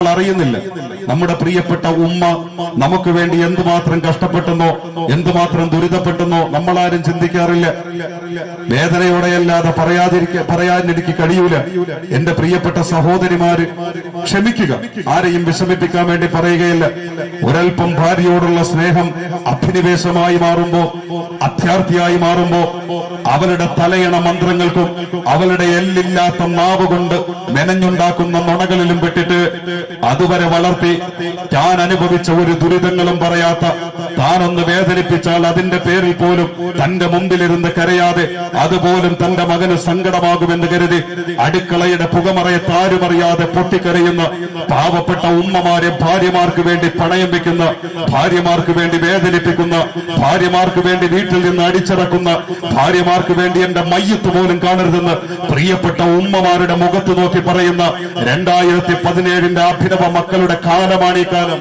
അറിയുന്നില്ല നമ്മുടെ പ്രിയപ്പെട്ട ഉമ്മ നമുക്ക് വേണ്ടി എന്തുമാത്രം കഷ്ടപ്പെട്ടെന്നോ എന്തുമാത്രം ദുരിതപ്പെട്ടെന്നോ നമ്മളാരും ചിന്തിക്കാറില്ല വേദനയോടെയല്ലാതെ പറയാതിരിക്ക പറയാൻ എനിക്ക് കഴിയൂല എന്റെ പ്രിയപ്പെട്ട സഹോദരിമാര് ക്ഷമിക്കുക ആരെയും വിഷമിപ്പിക്കാൻ വേണ്ടി പറയുകയില്ല ഒരൽപ്പം ഭാര്യയോടുള്ള സ്നേഹം അഭിനിവേശമായി മാറുമ്പോ അത്യാർത്ഥിയായി മാറുമ്പോ അവളുടെ തലയണ മന്ത്രങ്ങൾക്കും അവളുടെ എല്ലില്ലാത്ത നാവ് കൊണ്ട് മെനഞ്ഞുണ്ടാക്കുന്ന നുണകളിലും പെട്ടിട്ട് അതുവരെ വളർത്തി താൻ അനുഭവിച്ച ഒരു ദുരിതങ്ങളും പറയാത്ത താനൊന്ന് വേദനിപ്പിച്ചാൽ അതിന്റെ പേരിൽ പോലും തന്റെ മുമ്പിലിരുന്ന് കരയാതെ അതുപോലും തന്റെ മകന് സങ്കടമാകുമെന്ന് കരുതി അടുക്കളയുടെ പുകമറയത്ത് ആരുമറിയാതെ പൊട്ടിക്കരയുന്ന പാവപ്പെട്ട ഉമ്മമാരെ ഭാര്യമാർക്ക് വേണ്ടി പണയം വെക്കുന്ന ഭാര്യമാർക്ക് വേണ്ടി വേദനിപ്പിക്കുന്ന ഭാര്യമാർക്ക് വേണ്ടി വീട്ടിൽ നിന്ന് അടിച്ചിറക്കുന്ന ഭാര്യമാർക്ക് വേണ്ടി എന്റെ മയ്യത്ത് പോലും കാണരുതെന്ന് പ്രിയപ്പെട്ട ഉമ്മമാരുടെ മുഖത്ത് നോക്കി പറയുന്ന രണ്ടായിരത്തി പതിനേഴിന്റെ അഭിനവ മക്കളുടെ കാലമാണ് ഈ കാലം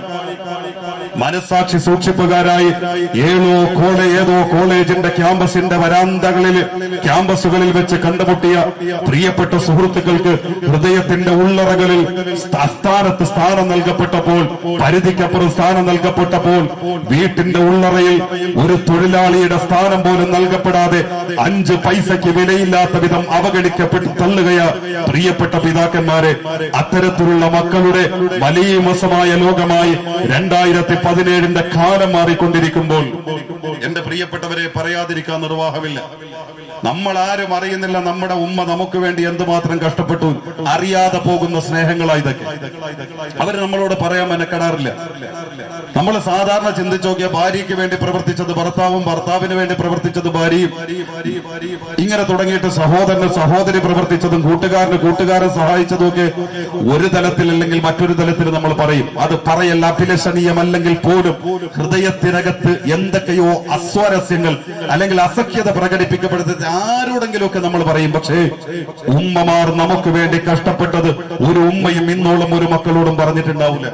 മനസാക്ഷി സൂക്ഷിപ്പുകാരായി ഏതോ കോളേ ഏതോ കോളേജിന്റെ ക്യാമ്പസിന്റെ വരാന്തകളിൽ ക്യാമ്പസുകളിൽ വെച്ച് കണ്ടുമുട്ടിയ പ്രിയപ്പെട്ട സുഹൃത്തുക്കൾക്ക് ഹൃദയത്തിന്റെ ഉള്ളറകളിൽ സ്ഥാ- സ്ഥാനത്ത് സ്ഥാനം നൽകപ്പെട്ടപ്പോൾ പരിധിക്കപ്പുറം സ്ഥാനം നൽകപ്പെട്ടപ്പോൾ വീട്ടിന്റെ ഉള്ളറയിൽ ഒരു തൊഴിലാളിയുടെ സ്ഥാനം പോലും നൽകപ്പെടാതെ അഞ്ച് പൈസയ്ക്ക് വിലയില്ലാത്ത വിധം അവഗണിക്കപ്പെട്ട് തള്ളുകയാ പ്രിയപ്പെട്ട പിതാക്കന്മാരെ അത്തരത്തിലുള്ള മക്കളുടെ വലിയ മസമായ ലോകമായി രണ്ടായിരത്തി പതിനേഴിന്റെ കാലം മാറിക്കൊണ്ടിരിക്കുമ്പോൾ എന്റെ പ്രിയപ്പെട്ടവരെ പറയാതിരിക്കാൻ നിർവാഹമില്ല നമ്മൾ ആരും അറിയുന്നില്ല നമ്മുടെ ഉമ്മ നമുക്ക് വേണ്ടി എന്തുമാത്രം കഷ്ടപ്പെട്ടു അറിയാതെ പോകുന്ന സ്നേഹങ്ങളാ ഇതൊക്കെ അവർ നമ്മളോട് പറയാൻ മെനക്കെടാറില്ല നമ്മൾ സാധാരണ ചിന്തിച്ചു നോക്കിയ ഭാര്യയ്ക്ക് വേണ്ടി പ്രവർത്തിച്ചത് ഭർത്താവും ഭർത്താവിന് വേണ്ടി പ്രവർത്തിച്ചത് ഭാര്യയും ഇങ്ങനെ തുടങ്ങിയിട്ട് സഹോദരന് സഹോദരി പ്രവർത്തിച്ചതും കൂട്ടുകാരന് കൂട്ടുകാരൻ സഹായിച്ചതും ഒക്കെ ഒരു തലത്തിൽ അല്ലെങ്കിൽ മറ്റൊരു തലത്തിൽ നമ്മൾ പറയും അത് പറയല്ല അഭിലഷണീയമല്ലെങ്കിൽ പോലും ഹൃദയത്തിനകത്ത് എന്തൊക്കെയോ അസ്വാരസ്യങ്ങൾ അല്ലെങ്കിൽ അസഖ്യത പ്രകടിപ്പിക്കപ്പെടുന്നത് ആരോടെങ്കിലും ഒക്കെ നമ്മൾ പറയും പക്ഷേ ഉമ്മമാർ നമുക്ക് വേണ്ടി കഷ്ടപ്പെട്ടത് ഒരു ഉമ്മയും ഇന്നോളം ഒരു മക്കളോടും പറഞ്ഞിട്ടുണ്ടാവില്ല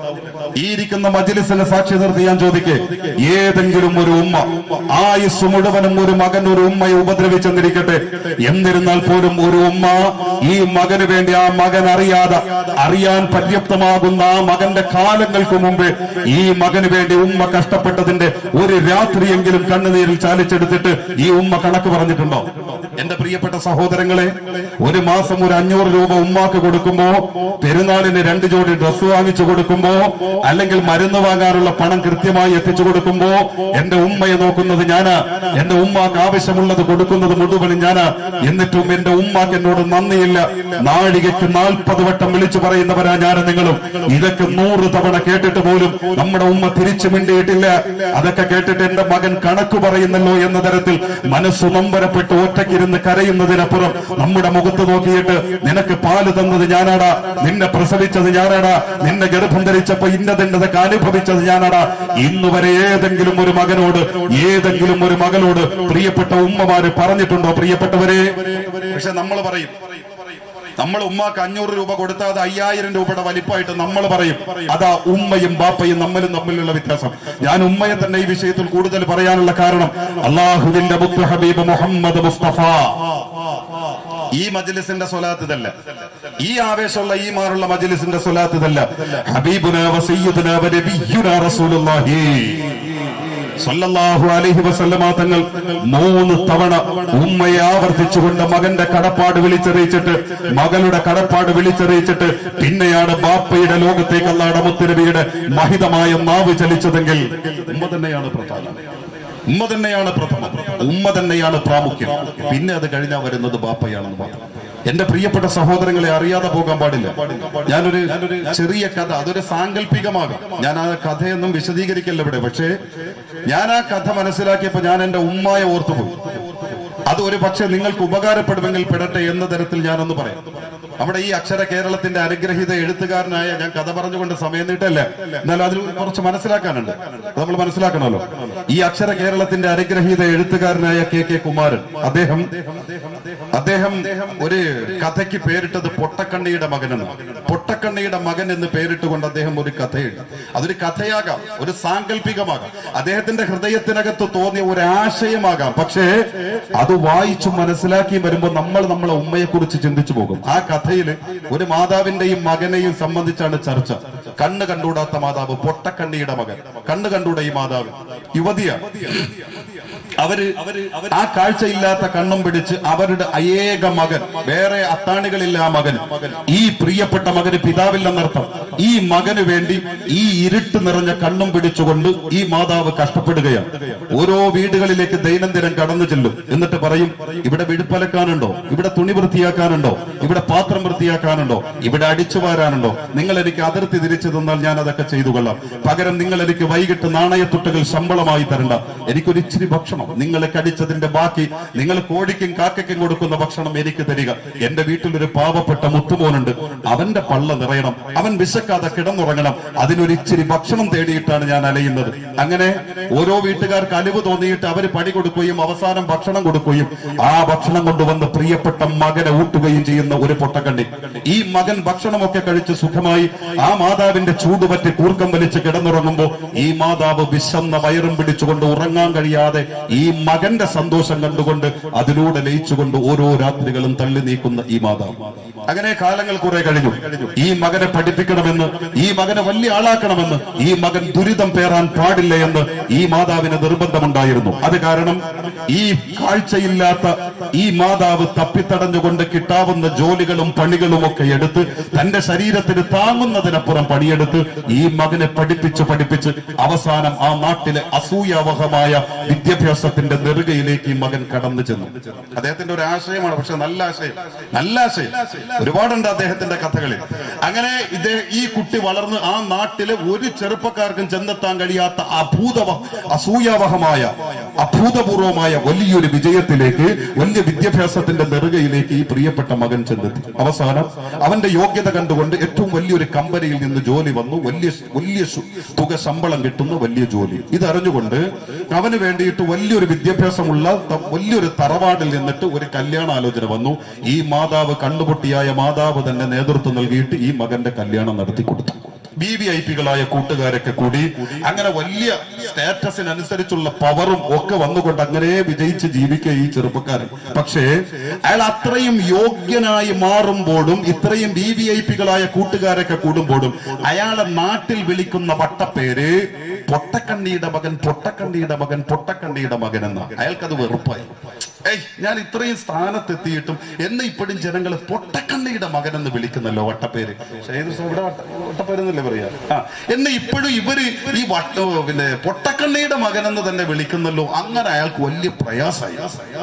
ഈ ഇരിക്കുന്ന മജ്ലിസിനെ സാക്ഷി നിർത്തി ഞാൻ ചോദിക്കേ ഏതെങ്കിലും ഒരു ഉമ്മ ആയുസ് മുഴുവനും ഒരു മകൻ ഒരു ഉമ്മയെ ഉപദ്രവിച്ചെന്നിരിക്കട്ടെ എന്നിരുന്നാൽ പോലും ഒരു ഉമ്മ ഈ മകന് വേണ്ടി ആ മകൻ അറിയാതെ അറിയാൻ പര്യാപ്തമാകുന്ന ആ മകന്റെ കാലങ്ങൾക്ക് മുമ്പ് ഈ മകന് വേണ്ടി ഉമ്മ കഷ്ടപ്പെട്ടതിന്റെ ഒരു രാത്രിയെങ്കിലും കണ്ണുനീരിൽ ചാലിച്ചെടുത്തിട്ട് ഈ ഉമ്മ കണക്ക് പറഞ്ഞിട്ടുണ്ടോ എന്റെ പ്രിയപ്പെട്ട സഹോദരങ്ങളെ ഒരു മാസം ഒരു അഞ്ഞൂറ് രൂപ ഉമ്മാക്ക് കൊടുക്കുമ്പോ പെരുന്നാളിന് രണ്ട് ജോഡി ഡ്രസ്സ് വാങ്ങിച്ചു കൊടുക്കുമ്പോ അല്ലെങ്കിൽ മരുന്ന് വാങ്ങാനുള്ള പണം കൃത്യമായി എത്തിച്ചു കൊടുക്കുമ്പോ എന്റെ ഉമ്മയെ നോക്കുന്നത് ഞാനാ എന്റെ ഉമ്മാക്ക് ആവശ്യമുള്ളത് കൊടുക്കുന്നത് മുഴുവനും ഞാനാ എന്നിട്ടും എന്റെ ഉമ്മാക്ക് എന്നോട് നന്ദിയില്ല നാഴികയ്ക്ക് നാൽപ്പത് വട്ടം വിളിച്ചു പറയുന്നവരാ ഞാനും നിങ്ങളും ഇതൊക്കെ നൂറ് തവണ കേട്ടിട്ട് പോലും നമ്മുടെ ഉമ്മ തിരിച്ചു മിണ്ടിയിട്ടില്ല അതൊക്കെ കേട്ടിട്ട് എന്റെ മകൻ കണക്ക് പറയുന്നല്ലോ എന്ന തരത്തിൽ മനസ്സ് നൊമ്പരപ്പെട്ട് ഒറ്റയ്ക്കിരുന്ന് കരയുന്നതിനപ്പുറം നമ്മുടെ മുഖത്ത് നോക്കിയിട്ട് നിനക്ക് പാല് തന്നത് ഞാനാടാ നിന്നെ പ്രസവിച്ചത് ഞാനാടാ നിന്നെ ഗർഭം ധരിച്ചപ്പോ ഇന്നതിൻ്റെതൊക്കെ അനുഭവിച്ചത് ഞാനാടാ ഇന്ന് വരെ ഏതെങ്കിലും ഒരു മകനോട് ഏതെങ്കിലും ഒരു മകളോട് പ്രിയപ്പെട്ട ഉമ്മമാര് പറഞ്ഞിട്ടുണ്ടോ പ്രിയപ്പെട്ടവരെ പക്ഷെ നമ്മൾ പറയും നമ്മൾ ഉമ്മാക്ക് അഞ്ഞൂറ് രൂപ കൊടുത്താൽ അത് അയ്യായിരം രൂപയുടെ വലിപ്പമായിട്ട് നമ്മൾ പറയും അതാ ഉമ്മയും ബാപ്പയും നമ്മളും തമ്മിലുള്ള വ്യത്യാസം ഞാൻ ഉമ്മയെ തന്നെ ഈ വിഷയത്തിൽ കൂടുതൽ പറയാനുള്ള കാരണം അള്ളാഹുവിന്റെ മുത്ത് ഹബീബ് മുഹമ്മദ് മുസ്തഫ ഈ മജ്ലിസിന്റെ സ്വലാത്ത് ഇതല്ല ഈ ആവേശമുള്ള ഈ മാറുള്ള മജ്ലിസിന്റെ സ്വലാത്ത് ഇതല്ല ഹബീബുന വസയ്യിദുന വനബിയ്യുന റസൂലുള്ളാഹി സല്ലല്ലാഹു അലൈഹി വസല്ലമ തങ്ങൾ മൂന്ന് തവണ ഉമ്മയെ ആവർത്തിച്ചുകൊണ്ട് മകന്റെ കടപ്പാട് വിളിച്ചറിയിച്ചിട്ട് മകളുടെ കടപ്പാട് വിളിച്ചറിയിച്ചിട്ട് പിന്നെയാണ് ബാപ്പയുടെ ലോകത്തേക്ക് അല്ലാടെ മുത്തുനബിയുടെ മഹിതമായ നാവ് ചലിച്ചതെങ്കിൽ ഉമ്മ തന്നെയാണ് പ്രധാനം ഉമ്മ തന്നെയാണ് പ്രഥമം ഉമ്മ തന്നെയാണ് പ്രാമുഖ്യം പിന്നെ അത് കഴിഞ്ഞാൽ വരുന്നത് ബാപ്പയാണെന്ന് മാത്രം എന്റെ പ്രിയപ്പെട്ട സഹോദരങ്ങളെ അറിയാതെ പോകാൻ പാടില്ല ഞാനൊരു ഞാനൊരു ചെറിയ കഥ അതൊരു സാങ്കല്പികമാകാം ഞാൻ ആ കഥയൊന്നും വിശദീകരിക്കല്ല ഇവിടെ പക്ഷേ ഞാൻ ആ കഥ മനസ്സിലാക്കിയപ്പോ ഞാൻ എന്റെ ഉമ്മായെ ഓർത്തുപോയി അത് ഒരു പക്ഷെ നിങ്ങൾക്ക് ഉപകാരപ്പെടുമെങ്കിൽ പെടട്ടെ എന്ന തരത്തിൽ ഞാനൊന്ന് പറയാം നമ്മുടെ ഈ അക്ഷര കേരളത്തിന്റെ അനുഗ്രഹീത എഴുത്തുകാരനായ ഞാൻ കഥ പറഞ്ഞുകൊണ്ട് സമയം നീട്ടല്ല എന്നാലും അതിൽ കുറച്ച് മനസ്സിലാക്കാനുണ്ട് അത് നമ്മൾ മനസ്സിലാക്കണമല്ലോ ഈ അക്ഷര കേരളത്തിന്റെ അനുഗ്രഹീത എഴുത്തുകാരനായ കെ കെ കുമാരൻ അദ്ദേഹം അദ്ദേഹം ഒരു കഥയ്ക്ക് പേരിട്ടത് പൊട്ടക്കണ്ണിയുടെ മകനെന്ന് പൊട്ടക്കണ്ണിയുടെ മകൻ എന്ന് പേരിട്ടുകൊണ്ട് അദ്ദേഹം ഒരു കഥയുണ്ട് അതൊരു കഥയാകാം ഒരു സാങ്കല്പികമാകാം അദ്ദേഹത്തിന്റെ ഹൃദയത്തിനകത്ത് തോന്നിയ ഒരു ആശയമാകാം പക്ഷേ അത് വായിച്ചു മനസ്സിലാക്കി വരുമ്പോൾ നമ്മൾ നമ്മളെ ഉമ്മയെ കുറിച്ച് ചിന്തിച്ചു പോകും ആ കഥ കഥയില് ഒരു മാതാവിന്റെയും മകനെയും സംബന്ധിച്ചാണ് ചർച്ച കണ്ണ് കണ്ടുകൂടാത്ത മാതാവ് പൊട്ടക്കണ്ണിയുടെ മകൻ കണ്ണ് കണ്ടുകൂട ഈ മാതാവ് യുവതിയാണ് അവര് ആ കാഴ്ചയില്ലാത്ത കണ്ണും പിടിച്ച് അവരുടെ അയേക മകൻ വേറെ അത്താണികളില്ല ആ മകൻ ഈ പ്രിയപ്പെട്ട മകന് പിതാവില്ലെന്നർത്ഥം ഈ മകന് വേണ്ടി ഈ ഇരുട്ട് നിറഞ്ഞ കണ്ണും പിടിച്ചുകൊണ്ട് ഈ മാതാവ് കഷ്ടപ്പെടുകയാണ് ഓരോ വീടുകളിലേക്ക് ദൈനംദിനം കടന്നു ചെല്ലും എന്നിട്ട് പറയും ഇവിടെ വിടുപ്പലക്കാനുണ്ടോ ഇവിടെ തുണി വൃത്തിയാക്കാനുണ്ടോ ഇവിടെ പാത്രം വൃത്തിയാക്കാനുണ്ടോ ഇവിടെ അടിച്ചു വാരാനുണ്ടോ നിങ്ങൾ എനിക്ക് അതിർത്തി തിരിച്ചു തന്നാൽ ഞാൻ അതൊക്കെ ചെയ്തു കൊള്ളാം പകരം നിങ്ങൾ എനിക്ക് വൈകിട്ട് നാണയത്തുട്ടുകൾ ശമ്പളമായി തരണ്ട എനിക്കൊരു ഇച്ചിരി ഭക്ഷണം നിങ്ങളെ കടിച്ചതിന്റെ ബാക്കി നിങ്ങൾ കോഴിക്കും കാക്കയ്ക്കും കൊടുക്കുന്ന ഭക്ഷണം എനിക്ക് തരിക എന്റെ വീട്ടിൽ ഒരു പാവപ്പെട്ട മുത്തുമോനുണ്ട് അവന്റെ പള്ള നിറയണം അവൻ വിശക്കാതെ കിടന്നുറങ്ങണം അതിനൊരു ഇച്ചിരി ഭക്ഷണം തേടിയിട്ടാണ് ഞാൻ അലയുന്നത് അങ്ങനെ ഓരോ വീട്ടുകാർക്ക് അലിവ് തോന്നിയിട്ട് അവര് പണി കൊടുക്കുകയും അവസാനം ഭക്ഷണം കൊടുക്കുകയും ആ ഭക്ഷണം കൊണ്ടുവന്ന് പ്രിയപ്പെട്ട മകനെ ഊട്ടുകയും ചെയ്യുന്ന ഒരു പൊട്ടക്കണ്ണി ഈ മകൻ ഭക്ഷണമൊക്കെ കഴിച്ച് സുഖമായി ആ മാതാവിന്റെ ചൂടുപറ്റി കൂർക്കം വലിച്ച് കിടന്നുറങ്ങുമ്പോ ഈ മാതാവ് വിശന്ന വയറും പിടിച്ചുകൊണ്ട് ഉറങ്ങാൻ കഴിയാതെ ഈ മകന്റെ സന്തോഷം കണ്ടുകൊണ്ട് അതിലൂടെ ലയിച്ചുകൊണ്ട് ഓരോ രാത്രികളും തള്ളി നീക്കുന്ന ഈ മാതാവ് അങ്ങനെ കാലങ്ങൾ കുറെ കഴിഞ്ഞു ഈ മകനെ പഠിപ്പിക്കണമെന്ന് ഈ മകനെ വലിയ ആളാക്കണമെന്ന് ഈ മകൻ ദുരിതം പേറാൻ പാടില്ല എന്ന് ഈ മാതാവിന് നിർബന്ധമുണ്ടായിരുന്നു അത് കാരണം ഈ കാഴ്ചയില്ലാത്ത ഈ മാതാവ് തപ്പിത്തടഞ്ഞുകൊണ്ട് കിട്ടാവുന്ന ജോലികളും പണികളും ഒക്കെ എടുത്ത് തന്റെ ശരീരത്തിന് താങ്ങുന്നതിനപ്പുറം പണിയെടുത്ത് ഈ മകനെ പഠിപ്പിച്ച് പഠിപ്പിച്ച് അവസാനം ആ നാട്ടിലെ അസൂയാവഹമായ വിദ്യാഭ്യാസത്തിന്റെ നെറുകയിലേക്ക് ഈ മകൻ കടന്നു ചെന്നു അദ്ദേഹത്തിന്റെ ഒരു ആശയമാണ് പക്ഷെ നല്ല ആശയം നല്ല ആശയം ഒരുപാടുണ്ട് അദ്ദേഹത്തിന്റെ കഥകളിൽ അങ്ങനെ ഇദ്ദേഹം ഈ കുട്ടി വളർന്ന് ആ നാട്ടിലെ ഒരു ചെറുപ്പക്കാർക്കും ചെന്നെത്താൻ കഴിയാത്ത അഭൂതവ അസൂയാവഹമായ അഭൂതപൂർവമായ വലിയൊരു വിജയത്തിലേക്ക് വലിയ വിദ്യാഭ്യാസത്തിന്റെ നെറുകയിലേക്ക് ഈ പ്രിയപ്പെട്ട മകൻ ചെന്നെത്തി അവസാനം അവന്റെ യോഗ്യത കണ്ടുകൊണ്ട് ഏറ്റവും വലിയൊരു കമ്പനിയിൽ നിന്ന് ജോലി വന്നു വലിയ വലിയ ശു- തുക ശമ്പളം കിട്ടുന്ന വലിയ ജോലി ഇതറിഞ്ഞുകൊണ്ട് അവന് വേണ്ടിയിട്ട് വലിയൊരു വിദ്യാഭ്യാസമുള്ള ത- വലിയൊരു തറവാടിൽ നിന്നിട്ട് ഒരു കല്യാണാലോചന വന്നു ഈ മാതാവ് കണ്ണുപൊട്ടിയായ മാതാവ് തന്നെ നേതൃത്വം നൽകിയിട്ട് ഈ മകന്റെ കല്യാണം നടത്തി കൊടുത്തു ബി വി ഐ പികളായ കൂട്ടുകാരൊക്കെ കൂടി അങ്ങനെ വലിയ സ്റ്റാറ്റസിനനുസരിച്ചുള്ള പവറും ഒക്കെ വന്നുകൊണ്ട് അങ്ങനെ വിജയിച്ച് ജീവിക്കുക ഈ ചെറുപ്പക്കാരൻ പക്ഷേ അയാൾ അത്രയും യോഗ്യനായി മാറുമ്പോഴും ഇത്രയും ബി വി ഐ പികളായ കൂട്ടുകാരൊക്കെ കൂടുമ്പോഴും അയാളെ നാട്ടിൽ വിളിക്കുന്ന വട്ടപ്പേര് പൊട്ടക്കണ്ണിയുടെ മകൻ പൊട്ടക്കണ്ണിയുടെ മകൻ പൊട്ടക്കണ്ണിയുടെ മകൻ എന്ന അയാൾക്കത് വെറുപ്പായി ഏയ് ഞാൻ ഇത്രയും സ്ഥാനത്തെത്തിയിട്ടും എന്നെ ഇപ്പോഴും ജനങ്ങൾ പൊട്ടക്കണ്ണിയുടെ മകൻ എന്ന് വിളിക്കുന്നല്ലോ വട്ടപ്പേര് പക്ഷേ ഏത് ദിവസം ഇവിടെ വട്ട- വട്ടപ്പേര് എന്നല്ലേ പറയാ ആ എന്നെ ഇപ്പോഴും ഇവര് ഈ വട്ട പിന്നെ പൊട്ടക്കണ്ണിയുടെ മകൻ എന്ന് തന്നെ വിളിക്കുന്നല്ലോ അങ്ങനെ അയാൾക്ക് വലിയ പ്രയാസമായി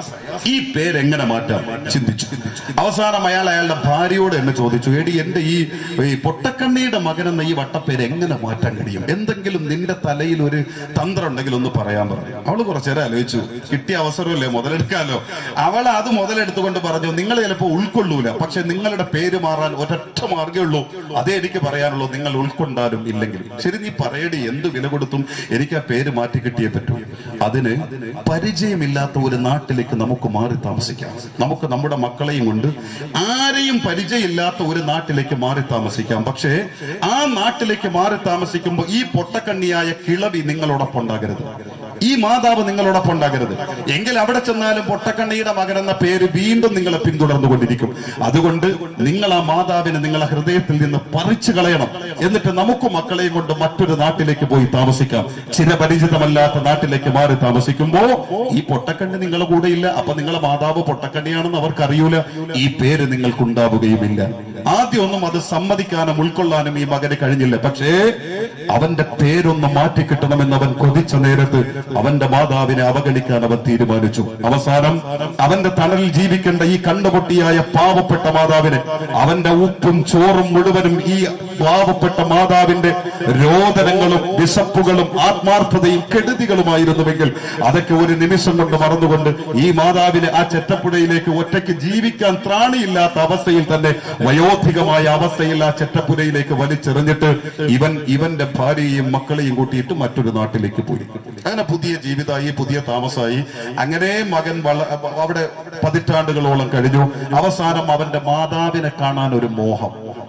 ഈ പേര് എങ്ങനെ മാറ്റാം ചിന്തിച്ചു അവസാനം അയാൾ അയാളുടെ ഭാര്യയോട് എന്നെ ചോദിച്ചു എടി എന്റെ ഈ ഈ പൊട്ടക്കണ്ണിയുടെ മകൻ എന്ന ഈ വട്ടപ്പേര് എങ്ങനെ മാറ്റാൻ കഴിയും എന്തെങ്കിലും നിന്റെ തലയിൽ ഒരു തന്ത്രം ഉണ്ടെങ്കിൽ ഒന്ന് പറയാൻ പറഞ്ഞു അവള് കുറച്ചേരം ആലോചിച്ചു കിട്ടിയ അവസരമല്ലേ മുതലെടുക്കാലോ അവൾ അത് മുതലെടുത്തുകൊണ്ട് പറഞ്ഞു നിങ്ങൾ ചിലപ്പോൾ ഉൾക്കൊള്ളൂല പക്ഷെ നിങ്ങളുടെ പേര് മാറാൻ ഒരൊറ്റ മാർഗ്ഗേ ഉള്ളൂ അതേ എനിക്ക് പറയാനുള്ളൂ നിങ്ങൾ ഉൾക്കൊണ്ടാലും ഇല്ലെങ്കിൽ ശരി നീ പറയടി എന്ത് വില കൊടുത്തും എനിക്ക് ആ പേര് മാറ്റി കിട്ടിയേ പറ്റൂ അതിന് പരിചയമില്ലാത്ത ഒരു നാട്ടിലേക്ക് നമുക്ക് മാറി താമസിക്കാം നമുക്ക് നമ്മുടെ മക്കളെയും കൊണ്ട് ആരെയും പരിചയമില്ലാത്ത ഒരു നാട്ടിലേക്ക് മാറി താമസിക്കാം പക്ഷേ ആ നാട്ടിലേക്ക് മാറി താമസിക്കുമ്പോൾ ഈ പൊട്ടക്കണ്ണിയായ കിളവി നിങ്ങളോടൊപ്പം ഉണ്ടാകരുത് ഈ മാതാവ് നിങ്ങളോടൊപ്പം ഉണ്ടാകരുത് എങ്കിൽ അവിടെ ചെന്നാലും പൊട്ടക്കണ്ണിയുടെ മകൻ എന്ന പേര് വീണ്ടും നിങ്ങളെ പിന്തുടർന്നുകൊണ്ടിരിക്കും അതുകൊണ്ട് നിങ്ങൾ ആ മാതാവിനെ നിങ്ങളെ ഹൃദയത്തിൽ നിന്ന് പറിച്ചു കളയണം എന്നിട്ട് നമുക്ക് മക്കളെയും കൊണ്ട് മറ്റൊരു നാട്ടിലേക്ക് പോയി താമസിക്കാം ചിരപരിചിതമല്ലാത്ത നാട്ടിലേക്ക് മാറി താമസിക്കുമ്പോ ഈ പൊട്ടക്കണ്ണി നിങ്ങളെ കൂടെ ഇല്ല അപ്പൊ നിങ്ങളെ മാതാവ് പൊട്ടക്കണ്ണിയാണെന്ന് അവർക്ക് അറിയൂല ഈ പേര് നിങ്ങൾക്കുണ്ടാവുകയുമില്ല ആദ്യമൊന്നും അത് സമ്മതിക്കാനും ഉൾക്കൊള്ളാനും ഈ മകന് കഴിഞ്ഞില്ല പക്ഷേ അവന്റെ പേരൊന്ന് മാറ്റി കിട്ടണമെന്ന് അവൻ കൊതിച്ച നേരത്ത് അവന്റെ മാതാവിനെ അവഗണിക്കാൻ അവൻ തീരുമാനിച്ചു അവസാനം അവന്റെ തണലിൽ ജീവിക്കേണ്ട ഈ കണ്ണുപൊട്ടിയായ പാവപ്പെട്ട മാതാവിനെ അവന്റെ ഉപ്പും ചോറും മുഴുവനും ഈ പാവപ്പെട്ട മാതാവിന്റെ രോദനങ്ങളും വിശപ്പുകളും ആത്മാർത്ഥതയും കെടുതികളുമായിരുന്നുവെങ്കിൽ അതൊക്കെ ഒരു നിമിഷം കൊണ്ട് മറന്നുകൊണ്ട് ഈ മാതാവിനെ ആ ചെറ്റപ്പുഴയിലേക്ക് ഒറ്റയ്ക്ക് ജീവിക്കാൻ ത്രാണിയില്ലാത്ത അവസ്ഥയിൽ തന്നെ വയോധികമായ അവസ്ഥയിൽ ആ ചെറ്റപ്പുരയിലേക്ക് വലിച്ചെറിഞ്ഞിട്ട് ഇവൻ ഇവന്റെ ഭാര്യയെയും മക്കളെയും കൂട്ടിയിട്ട് മറ്റൊരു നാട്ടിലേക്ക് പോയി അങ്ങനെ പുതിയ ജീവിതമായി പുതിയ താമസമായി അങ്ങനെ മകൻ വള അവിടെ പതിറ്റാണ്ടുകളോളം കഴിഞ്ഞു അവസാനം അവന്റെ മാതാവിനെ കാണാൻ ഒരു മോഹം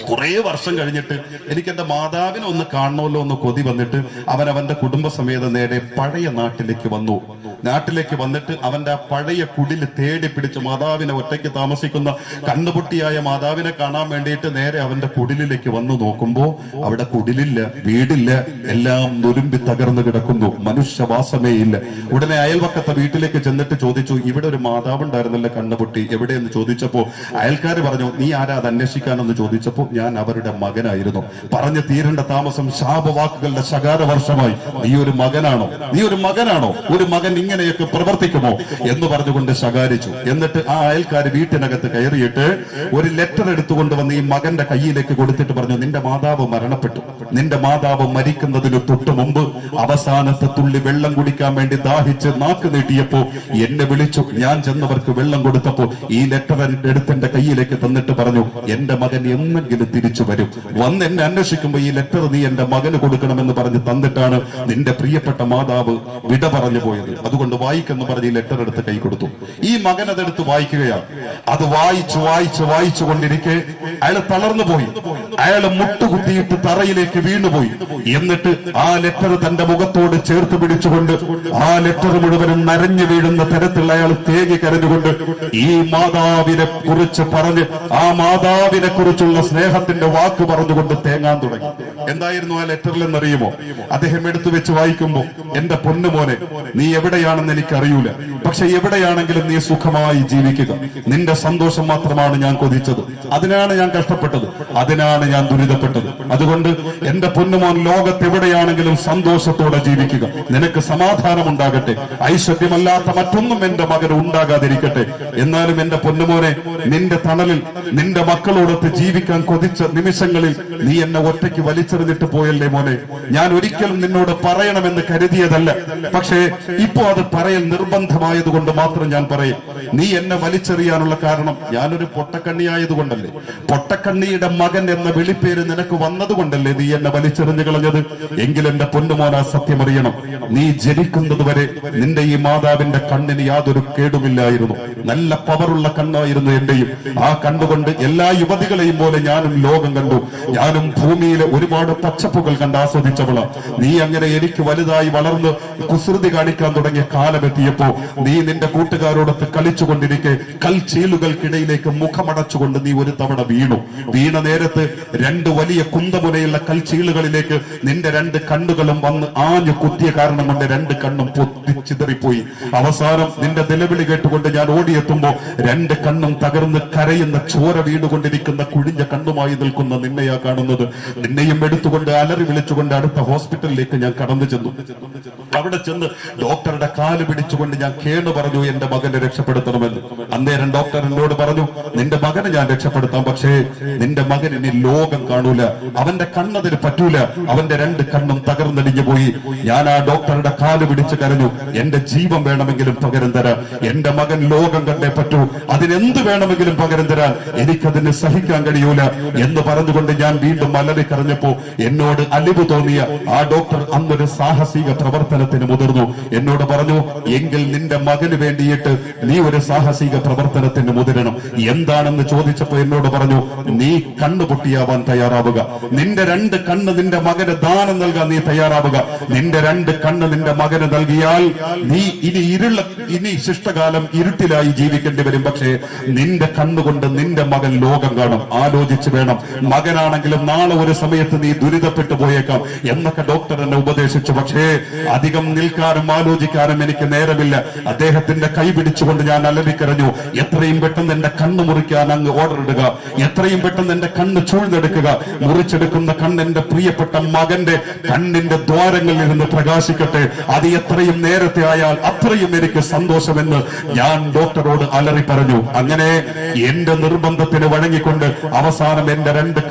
കുറെ വർഷം കഴിഞ്ഞിട്ട് എനിക്ക് എന്റെ മാതാവിനെ ഒന്ന് കാണണമല്ലോ എന്ന് കൊതി വന്നിട്ട് അവൻ അവന്റെ കുടുംബസമേതം നേരെ പഴയ നാട്ടിലേക്ക് വന്നു നാട്ടിലേക്ക് വന്നിട്ട് അവന്റെ ആ പഴയ കുടില് തേടി പിടിച്ച് മാതാവിനെ ഒറ്റയ്ക്ക് താമസിക്കുന്ന കണ്ണുപൊട്ടിയായ മാതാവിനെ കാണാൻ വേണ്ടിയിട്ട് നേരെ അവന്റെ കുടിലിലേക്ക് വന്നു നോക്കുമ്പോ അവിടെ കുടിലില്ല വീടില്ല എല്ലാം നുരുമ്പി തകർന്നു കിടക്കുന്നു മനുഷ്യവാസമേ ഇല്ല ഉടനെ അയൽവക്കത്തെ വീട്ടിലേക്ക് ചെന്നിട്ട് ചോദിച്ചു ഇവിടെ ഒരു മാതാവ് ഉണ്ടായിരുന്നല്ലോ കണ്ണുപൊട്ടി എവിടെയെന്ന് ചോദിച്ചപ്പോ അയൽക്കാര് പറഞ്ഞു നീ ആരാ അത് അന്വേഷിക്കാനെന്ന് ചോദിച്ചപ്പോ ഞാൻ അവരുടെ മകനായിരുന്നു പറഞ്ഞു തീരേണ്ട താമസം ശാപവാക്കുകളുടെ ശകാര വർഷമായി നീ ഒരു മകനാണോ നീ ഒരു മകനാണോ ഒരു മകൻ ഇങ്ങനെയൊക്കെ പ്രവർത്തിക്കുമോ എന്ന് പറഞ്ഞുകൊണ്ട് ശകാരിച്ചു എന്നിട്ട് ആ അയൽക്കാര് വീട്ടിനകത്ത് കയറിയിട്ട് ഒരു ലെറ്റർ എടുത്തുകൊണ്ട് വന്ന് ഈ മകന്റെ കയ്യിലേക്ക് കൊടുത്തിട്ട് പറഞ്ഞു നിന്റെ മാതാവ് മരണപ്പെട്ടു നിന്റെ മാതാവ് മരിക്കുന്നതിന് തൊട്ടു മുമ്പ് അവസാനത്തെ തുള്ളി വെള്ളം കുടിക്കാൻ വേണ്ടി ദാഹിച്ച് നാക്ക് നീട്ടിയപ്പോ എന്നെ വിളിച്ചു ഞാൻ ചെന്നവർക്ക് വെള്ളം കൊടുത്തപ്പോ ഈ ലെറ്റർ എടുത്ത് എന്റെ കയ്യിലേക്ക് തന്നിട്ട് പറഞ്ഞു എന്റെ മകൻ എന്നെങ്കിലും തിരിച്ചു വരും വന്ന് എന്നെ അന്വേഷിക്കുമ്പോ ഈ ലെറ്റർ നീ എന്റെ മകന് കൊടുക്കണമെന്ന് പറഞ്ഞ് തന്നിട്ടാണ് നിന്റെ പ്രിയപ്പെട്ട മാതാവ് വിട പറഞ്ഞു പോയത് അതുകൊണ്ട് വായിക്കെന്ന് പറഞ്ഞ് ഈ ലെറ്റർ എടുത്ത് കൈ കൊടുത്തു ഈ മകൻ അതെടുത്ത് വായിക്കുകയാണ് അത് വായിച്ചു വായിച്ചു വായിച്ചു കൊണ്ടിരിക്കെ അയാൾ തളർന്നു പോയി അയാൾ മുട്ടുകുത്തിയിട്ട് തറയിലേക്ക് വീണുപോയി എന്നിട്ട് ആ ലെറ്റർ തന്റെ മുഖത്തോട് ചേർത്ത് പിടിച്ചുകൊണ്ട് ആ ലെറ്റർ മുഴുവനും നരഞ്ഞു വീഴുന്ന തരത്തിലുള്ള അയാൾ തേങ്ങി കരഞ്ഞുകൊണ്ട് ഈ മാതാവിനെ കുറിച്ച് പറഞ്ഞ് ആ മാതാവിനെ കുറിച്ചുള്ള സ്നേഹത്തിന്റെ വാക്ക് പറഞ്ഞുകൊണ്ട് തേങ്ങാൻ തുടങ്ങി എന്തായിരുന്നു ആ ലെറ്ററിൽ എന്നറിയുമോ അദ്ദേഹം എടുത്തു വെച്ച് വായിക്കുമ്പോ എന്റെ പൊന്നുമോനെ നീ എവിടെയാണെന്ന് എനിക്കറിയൂല പക്ഷെ എവിടെയാണെങ്കിലും നീ സുഖമായി ജീവിക്കുക നിന്റെ സന്തോഷം മാത്രമാണ് ഞാൻ കൊതിച്ചത് അതിനാണ് ഞാൻ കഷ്ടപ്പെട്ടത് അതിനാണ് ഞാൻ ദുരിതപ്പെട്ടത് അതുകൊണ്ട് എന്റെ പൊന്നുമോൻ ലോകത്ത് എവിടെയാണെങ്കിലും സന്തോഷത്തോടെ ജീവിക്കുക നിനക്ക് സമാധാനം ഉണ്ടാകട്ടെ ഐശ്വര്യമല്ലാത്ത മറ്റൊന്നും എന്റെ മകന് ഉണ്ടാകാതിരിക്കട്ടെ എന്നാലും എന്റെ പൊന്നുമോനെ നിന്റെ തണലിൽ നിന്റെ മക്കളോടൊത്ത് ജീവിക്കാൻ കൊതിച്ച നിമിഷങ്ങളിൽ നീ എന്നെ ഒറ്റയ്ക്ക് വലിച്ചെറിഞ്ഞിട്ട് പോയല്ലേ മോനെ ഞാൻ ഒരിക്കലും നിന്നോട് പറയണമെന്ന് കരുതിയതല്ല പക്ഷേ ഇപ്പോ അത് പറയൽ നിർബന്ധമായതുകൊണ്ട് മാത്രം ഞാൻ പറയും നീ എന്നെ വലിച്ചെറിയാനുള്ള കാരണം ഞാനൊരു പൊട്ടക്കണ്ണിയായതുകൊണ്ടല്ലേ പൊട്ടക്കണ്ണിയുടെ മകൻ എന്ന വിളിപ്പേര് നിനക്ക് വന്നതുകൊണ്ടല്ലേ നീ എന്നെ വലിച്ചെറിഞ്ഞു കളഞ്ഞത് എങ്കിൽ എന്റെ പൊന്നുമോന സത്യം അറിയണം നീ ജനിക്കുന്നത് വരെ നിന്റെ ഈ മാതാവിന്റെ കണ്ണിന് യാതൊരു കേടുമില്ലായിരുന്നു നല്ല പവറുള്ള കണ്ണായിരുന്നു എന്റെയും ആ കണ്ടുകൊണ്ട് എല്ലാ യുവതികളെയും പോലെ ഞാനും ലോകം കണ്ടു ഞാനും ഭൂമിയിലെ ഒരുപാട് പച്ചപ്പുകൾ കണ്ട് ആസ്വദിച്ചവളാ നീ അങ്ങനെ എനിക്ക് വലുതായി വളർന്ന് കുസൃതി കാണിക്കാൻ തുടങ്ങിയ കാലമെത്തിയപ്പോ നീ നിന്റെ കൂട്ടുകാരോടൊത്ത് കളിച്ചുകൊണ്ടിരിക്കെ കൽച്ചീലുകൾക്കിടയിലേക്ക് മുഖമടച്ചുകൊണ്ട് നീ ഒരു തവണ വീണു വീണ നേരത്ത് രണ്ട് വലിയ കുന്തമുനയുള്ള കൽച്ചീളുകളിലേക്ക് നിന്റെ രണ്ട് കണ്ണുകളും വന്ന് ആഞ്ഞു കുത്തിയ കാരണം കൊണ്ട് രണ്ട് കണ്ണും പൊത്തി ചിതറിപ്പോയി അവസാനം നിന്റെ നിലവിളി കേട്ടുകൊണ്ട് ഞാൻ ഓടിയെത്തുമ്പോ രണ്ട് കണ്ണും തകർന്ന് കരയുന്ന ചോര വീണുകൊണ്ടിരിക്കുന്ന കുഴിഞ്ഞ കണ്ണുമായി നിൽക്കുന്ന നിന്നെയാ കാണുന്നത് നിന്നെയും എടുത്തുകൊണ്ട് അലറി വിളിച്ചുകൊണ്ട് അടുത്ത ഹോസ്പിറ്റലിലേക്ക് ഞാൻ കടന്നു ചെന്നു അവിടെ ചെന്ന് ഡോക്ടറുടെ കാല് പിടിച്ചുകൊണ്ട് ഞാൻ കേണു പറഞ്ഞു എന്റെ മകനെ രക്ഷപ്പെടുത്തണമെന്ന് അന്നേരം ഡോക്ടർ എന്നോട് പറഞ്ഞു നിന്റെ മകനെ ഞാൻ രക്ഷപ്പെടുത്താം പക്ഷേ നിന്റെ മകൻ ഇനി ലോകം കാണൂല അവന്റെ കണ്ണതിന് പറ്റൂല അവന്റെ രണ്ട് കണ്ണും തകർന്നടിഞ്ഞു പോയി ഞാൻ ആ ഡോക്ടറുടെ കാല് പിടിച്ച് കരഞ്ഞു എന്റെ ജീവൻ വേണമെങ്കിലും പകരം തരാം എന്റെ മകൻ ലോകം കണ്ടേ പറ്റൂ അതിനെന്ത് വേണമെങ്കിലും പകരം തരാൻ എനിക്കതിന് സഹിക്കാൻ കഴിയൂല എന്ന് പറഞ്ഞുകൊണ്ട് ഞാൻ വീണ്ടും അലറി കരഞ്ഞപ്പോ എന്നോട് അലിവ് തോന്നിയ ആ ഡോക്ടർ അന്നൊരു സാഹസിക പ്രവർത്തനത്തിന് മുതിർന്നു എന്നോട് പറഞ്ഞു എങ്കിൽ നിന്റെ മകന് വേണ്ടിയിട്ട് നീ ഒരു സാഹസിക പ്രവർത്തനത്തിന് മുതിരണം എന്താണെന്ന് ചോദിച്ചപ്പോ എന്നോട് പറഞ്ഞു നീ കണ്ണു പൊട്ടിയാവാൻ തയ്യാറാവുക നിന്റെ രണ്ട് കണ്ണ് നിന്റെ മകന് ദാനം നൽകാൻ നീ തയ്യാറാവുക നിന്റെ രണ്ട് കണ്ണ് നിന്റെ മകന് നൽകിയാൽ നീ ഇനി ഇരുള ഇനി ശിഷ്ടകാലം ഇരുട്ടിലായി ജീവിക്കേണ്ടി വരും പക്ഷേ നിന്റെ കണ്ണുകൊണ്ട് നിന്റെ മകൻ ലോകം കാണും ആലോചിച്ച് വേണം മകനാണെങ്കിലും നാളെ ഒരു സമയത്ത് നീ ദുരിതപ്പെട്ടു പോയേക്കാം എന്നൊക്കെ ഡോക്ടർ എന്നെ ഉപദേശിച്ചു പക്ഷേ അധികം നിൽക്കാനും ആലോചിക്കാനും എനിക്ക് നേരമില്ല അദ്ദേഹത്തിന്റെ കൈ പിടിച്ചുകൊണ്ട് ഞാൻ അലറിക്കരഞ്ഞു എത്രയും പെട്ടെന്ന് എന്റെ കണ്ണ് മുറിക്കാൻ അങ്ങ് ഓർഡർ ഇടുക എത്രയും പെട്ടെന്ന് എന്റെ കണ്ണ് ചൂഴ്ന്നെടുക്കുക മുറിച്ചെടുക്കുന്ന കണ്ണ് എന്റെ പ്രിയപ്പെട്ട മകന്റെ കണ്ണിന്റെ ദ്വാരങ്ങളിൽ നിന്ന് പ്രകാശിക്കട്ടെ അത് എത്രയും നേരത്തെ ആയാൽ അത്രയും എനിക്ക് സന്തോഷമെന്ന് ഞാൻ ഡോക്ടറോട് അലറി പറഞ്ഞു അങ്ങനെ എന്റെ നിർബന്ധത്തിന് വഴങ്ങിക്കൊണ്ട് അവസാനം എന്റെ രണ്ട് കണ്ണുകളും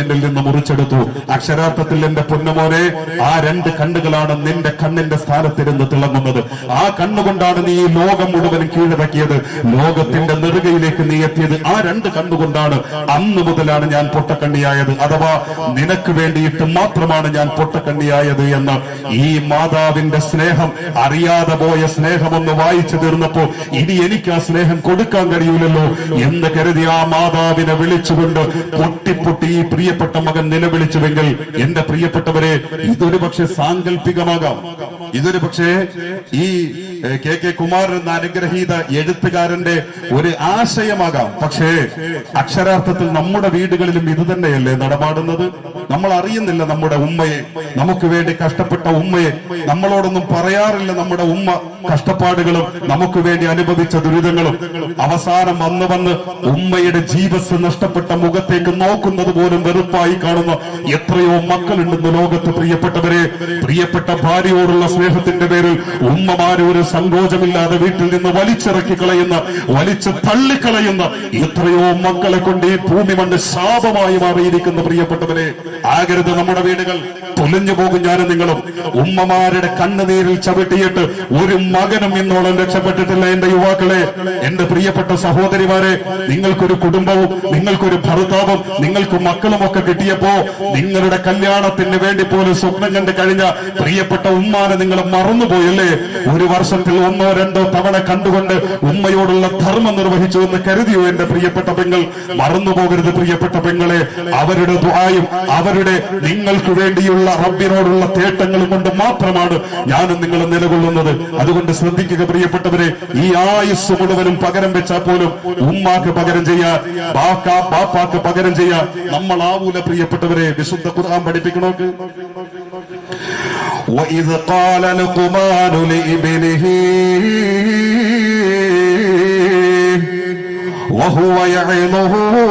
എന്നിൽ നിന്ന് മുറിച്ചെടുത്തു അക്ഷരാർത്ഥത്തിൽ എന്റെ പൊന്നമോനെ ആ രണ്ട് കണ്ണുകളാണ് നിന്റെ കണ്ണിന്റെ സ്ഥാനത്തിരുന്ന് തിളങ്ങുന്നത് ആ കണ്ണുകൊണ്ടാണ് നീ ഈ ലോകം മുഴുവനും കീഴടക്കിയത് ലോകത്തിന്റെ നെറുകയിലേക്ക് നീ എത്തിയത് ആ രണ്ട് കണ്ണുകൊണ്ടാണ് അന്ന് മുതലാണ് ഞാൻ പൊട്ടക്കണ്ണിയായത് അഥവാ നിനക്ക് വേണ്ടിയിട്ട് മാത്രമാണ് ഞാൻ പൊട്ടക്കണ്ണിയായത് എന്ന് ഈ മാതാവിന്റെ സ്നേഹം അറിയാതെ പോയ സ്നേഹമൊന്ന് വായിച്ചു തീർന്നപ്പോ ഇനി എനിക്ക് ആ സ്നേഹം കൊടുക്കാൻ കഴിയൂലല്ലോ എന്ന് കരുതി ആ മാതാവിനെ വിളിച്ചുകൊണ്ട് പൊട്ടി പൊട്ടി ഈ പ്രിയപ്പെട്ട മകൻ നിലവിളിച്ചുവെങ്കിൽ എന്റെ പ്രിയപ്പെട്ടവരെ ഇതൊരു പക്ഷെ സാങ്കല്പികമാകാം ഇതൊരു പക്ഷേ ഈ ഏഹ്, കെ കെ കുമാരൻ എന്ന അനുഗ്രഹീത എഴുത്തുകാരന്റെ ഒരു ആശയമാകാം പക്ഷേ അക്ഷരാർത്ഥത്തിൽ നമ്മുടെ വീടുകളിലും ഇത് തന്നെയല്ലേ നടപാടുന്നത് നമ്മൾ അറിയുന്നില്ല നമ്മുടെ ഉമ്മയെ നമുക്ക് വേണ്ടി കഷ്ടപ്പെട്ട ഉമ്മയെ നമ്മളോടൊന്നും പറയാറില്ല നമ്മുടെ ഉമ്മ കഷ്ടപ്പാടുകളും നമുക്ക് വേണ്ടി അനുഭവിച്ച ദുരിതങ്ങളും അവസാനം വന്ന് വന്ന് ഉമ്മയുടെ ജീവസ് നഷ്ടപ്പെട്ട മുഖത്തേക്ക് നോക്കുന്നത് പോലും വെറുപ്പായി കാണുന്ന എത്രയോ മക്കളുണ്ടെന്ന് ലോകത്ത് പ്രിയപ്പെട്ടവരെ പ്രിയപ്പെട്ട ഭാര്യയോടുള്ള സ്നേഹത്തിന്റെ പേരിൽ ഉമ്മമാരെ ഒരു സങ്കോചമില്ലാതെ വീട്ടിൽ നിന്ന് വലിച്ചിറക്കി കളയുന്ന വലിച്ചു തള്ളിക്കളയുന്ന എത്രയോ മക്കളെ കൊണ്ട് ഈ ഭൂമി മണ്ണ് ശാപമായി മാറിയിരിക്കുന്ന പ്രിയപ്പെട്ടവരെ ആകരുത് നമ്മുടെ വീടുകൾ തുലഞ്ഞു പോകും ഞാനും നിങ്ങളും ഉമ്മമാരുടെ കണ്ണുനീരിൽ ചവിട്ടിയിട്ട് ഒരു മകനും ഇന്നോളം രക്ഷപ്പെട്ടിട്ടില്ല എന്റെ യുവാക്കളെ എന്റെ പ്രിയപ്പെട്ട സഹോദരിമാരെ നിങ്ങൾക്കൊരു കുടുംബവും നിങ്ങൾക്കൊരു ഭർത്താവും നിങ്ങൾക്ക് മക്കളും ഒക്കെ കിട്ടിയപ്പോ നിങ്ങളുടെ കല്യാണത്തിന് വേണ്ടി പോലും സ്വപ്നം കണ്ട് കഴിഞ്ഞ പ്രിയപ്പെട്ട ഉമ്മാനെ നിങ്ങൾ മറന്നുപോയല്ലേ ഒരു വർഷത്തിൽ ഒന്നോ രണ്ടോ തവണ കണ്ടുകൊണ്ട് ഉമ്മയോടുള്ള ധർമ്മം നിർവഹിച്ചു എന്ന് കരുതിയോ എന്റെ പ്രിയപ്പെട്ട പെങ്ങൾ മറന്നുപോകരുത് പ്രിയപ്പെട്ട പെങ്ങളെ അവരുടെ ദ്വായും അവരുടെ നിങ്ങൾക്ക് വേണ്ടിയുള്ള റബ്ബിനോടുള്ള തേട്ടങ്ങളും കൊണ്ട് മാത്രമാണ് ഞാനും നിങ്ങളും നിലകൊള്ളുന്നത് അതുകൊണ്ട് ശ്രദ്ധിക്കുക പ്രിയപ്പെട്ടവരെ ഈ ആയുസ് മുഴുവനും പകരം വെച്ചാൽ പോലും ഉമ്മാക്ക് പകരം ചെയ്യാൻ ബാക്ക ബാപ്പാക്ക് പകരം ചെയ്യാൻ നമ്മളാവൂല പ്രിയപ്പെട്ടവരെ വിശുദ്ധ ഖുർആൻ പഠിപ്പിക്കണോക്ക് وإذ قال لقمان لابنه وهو يعظه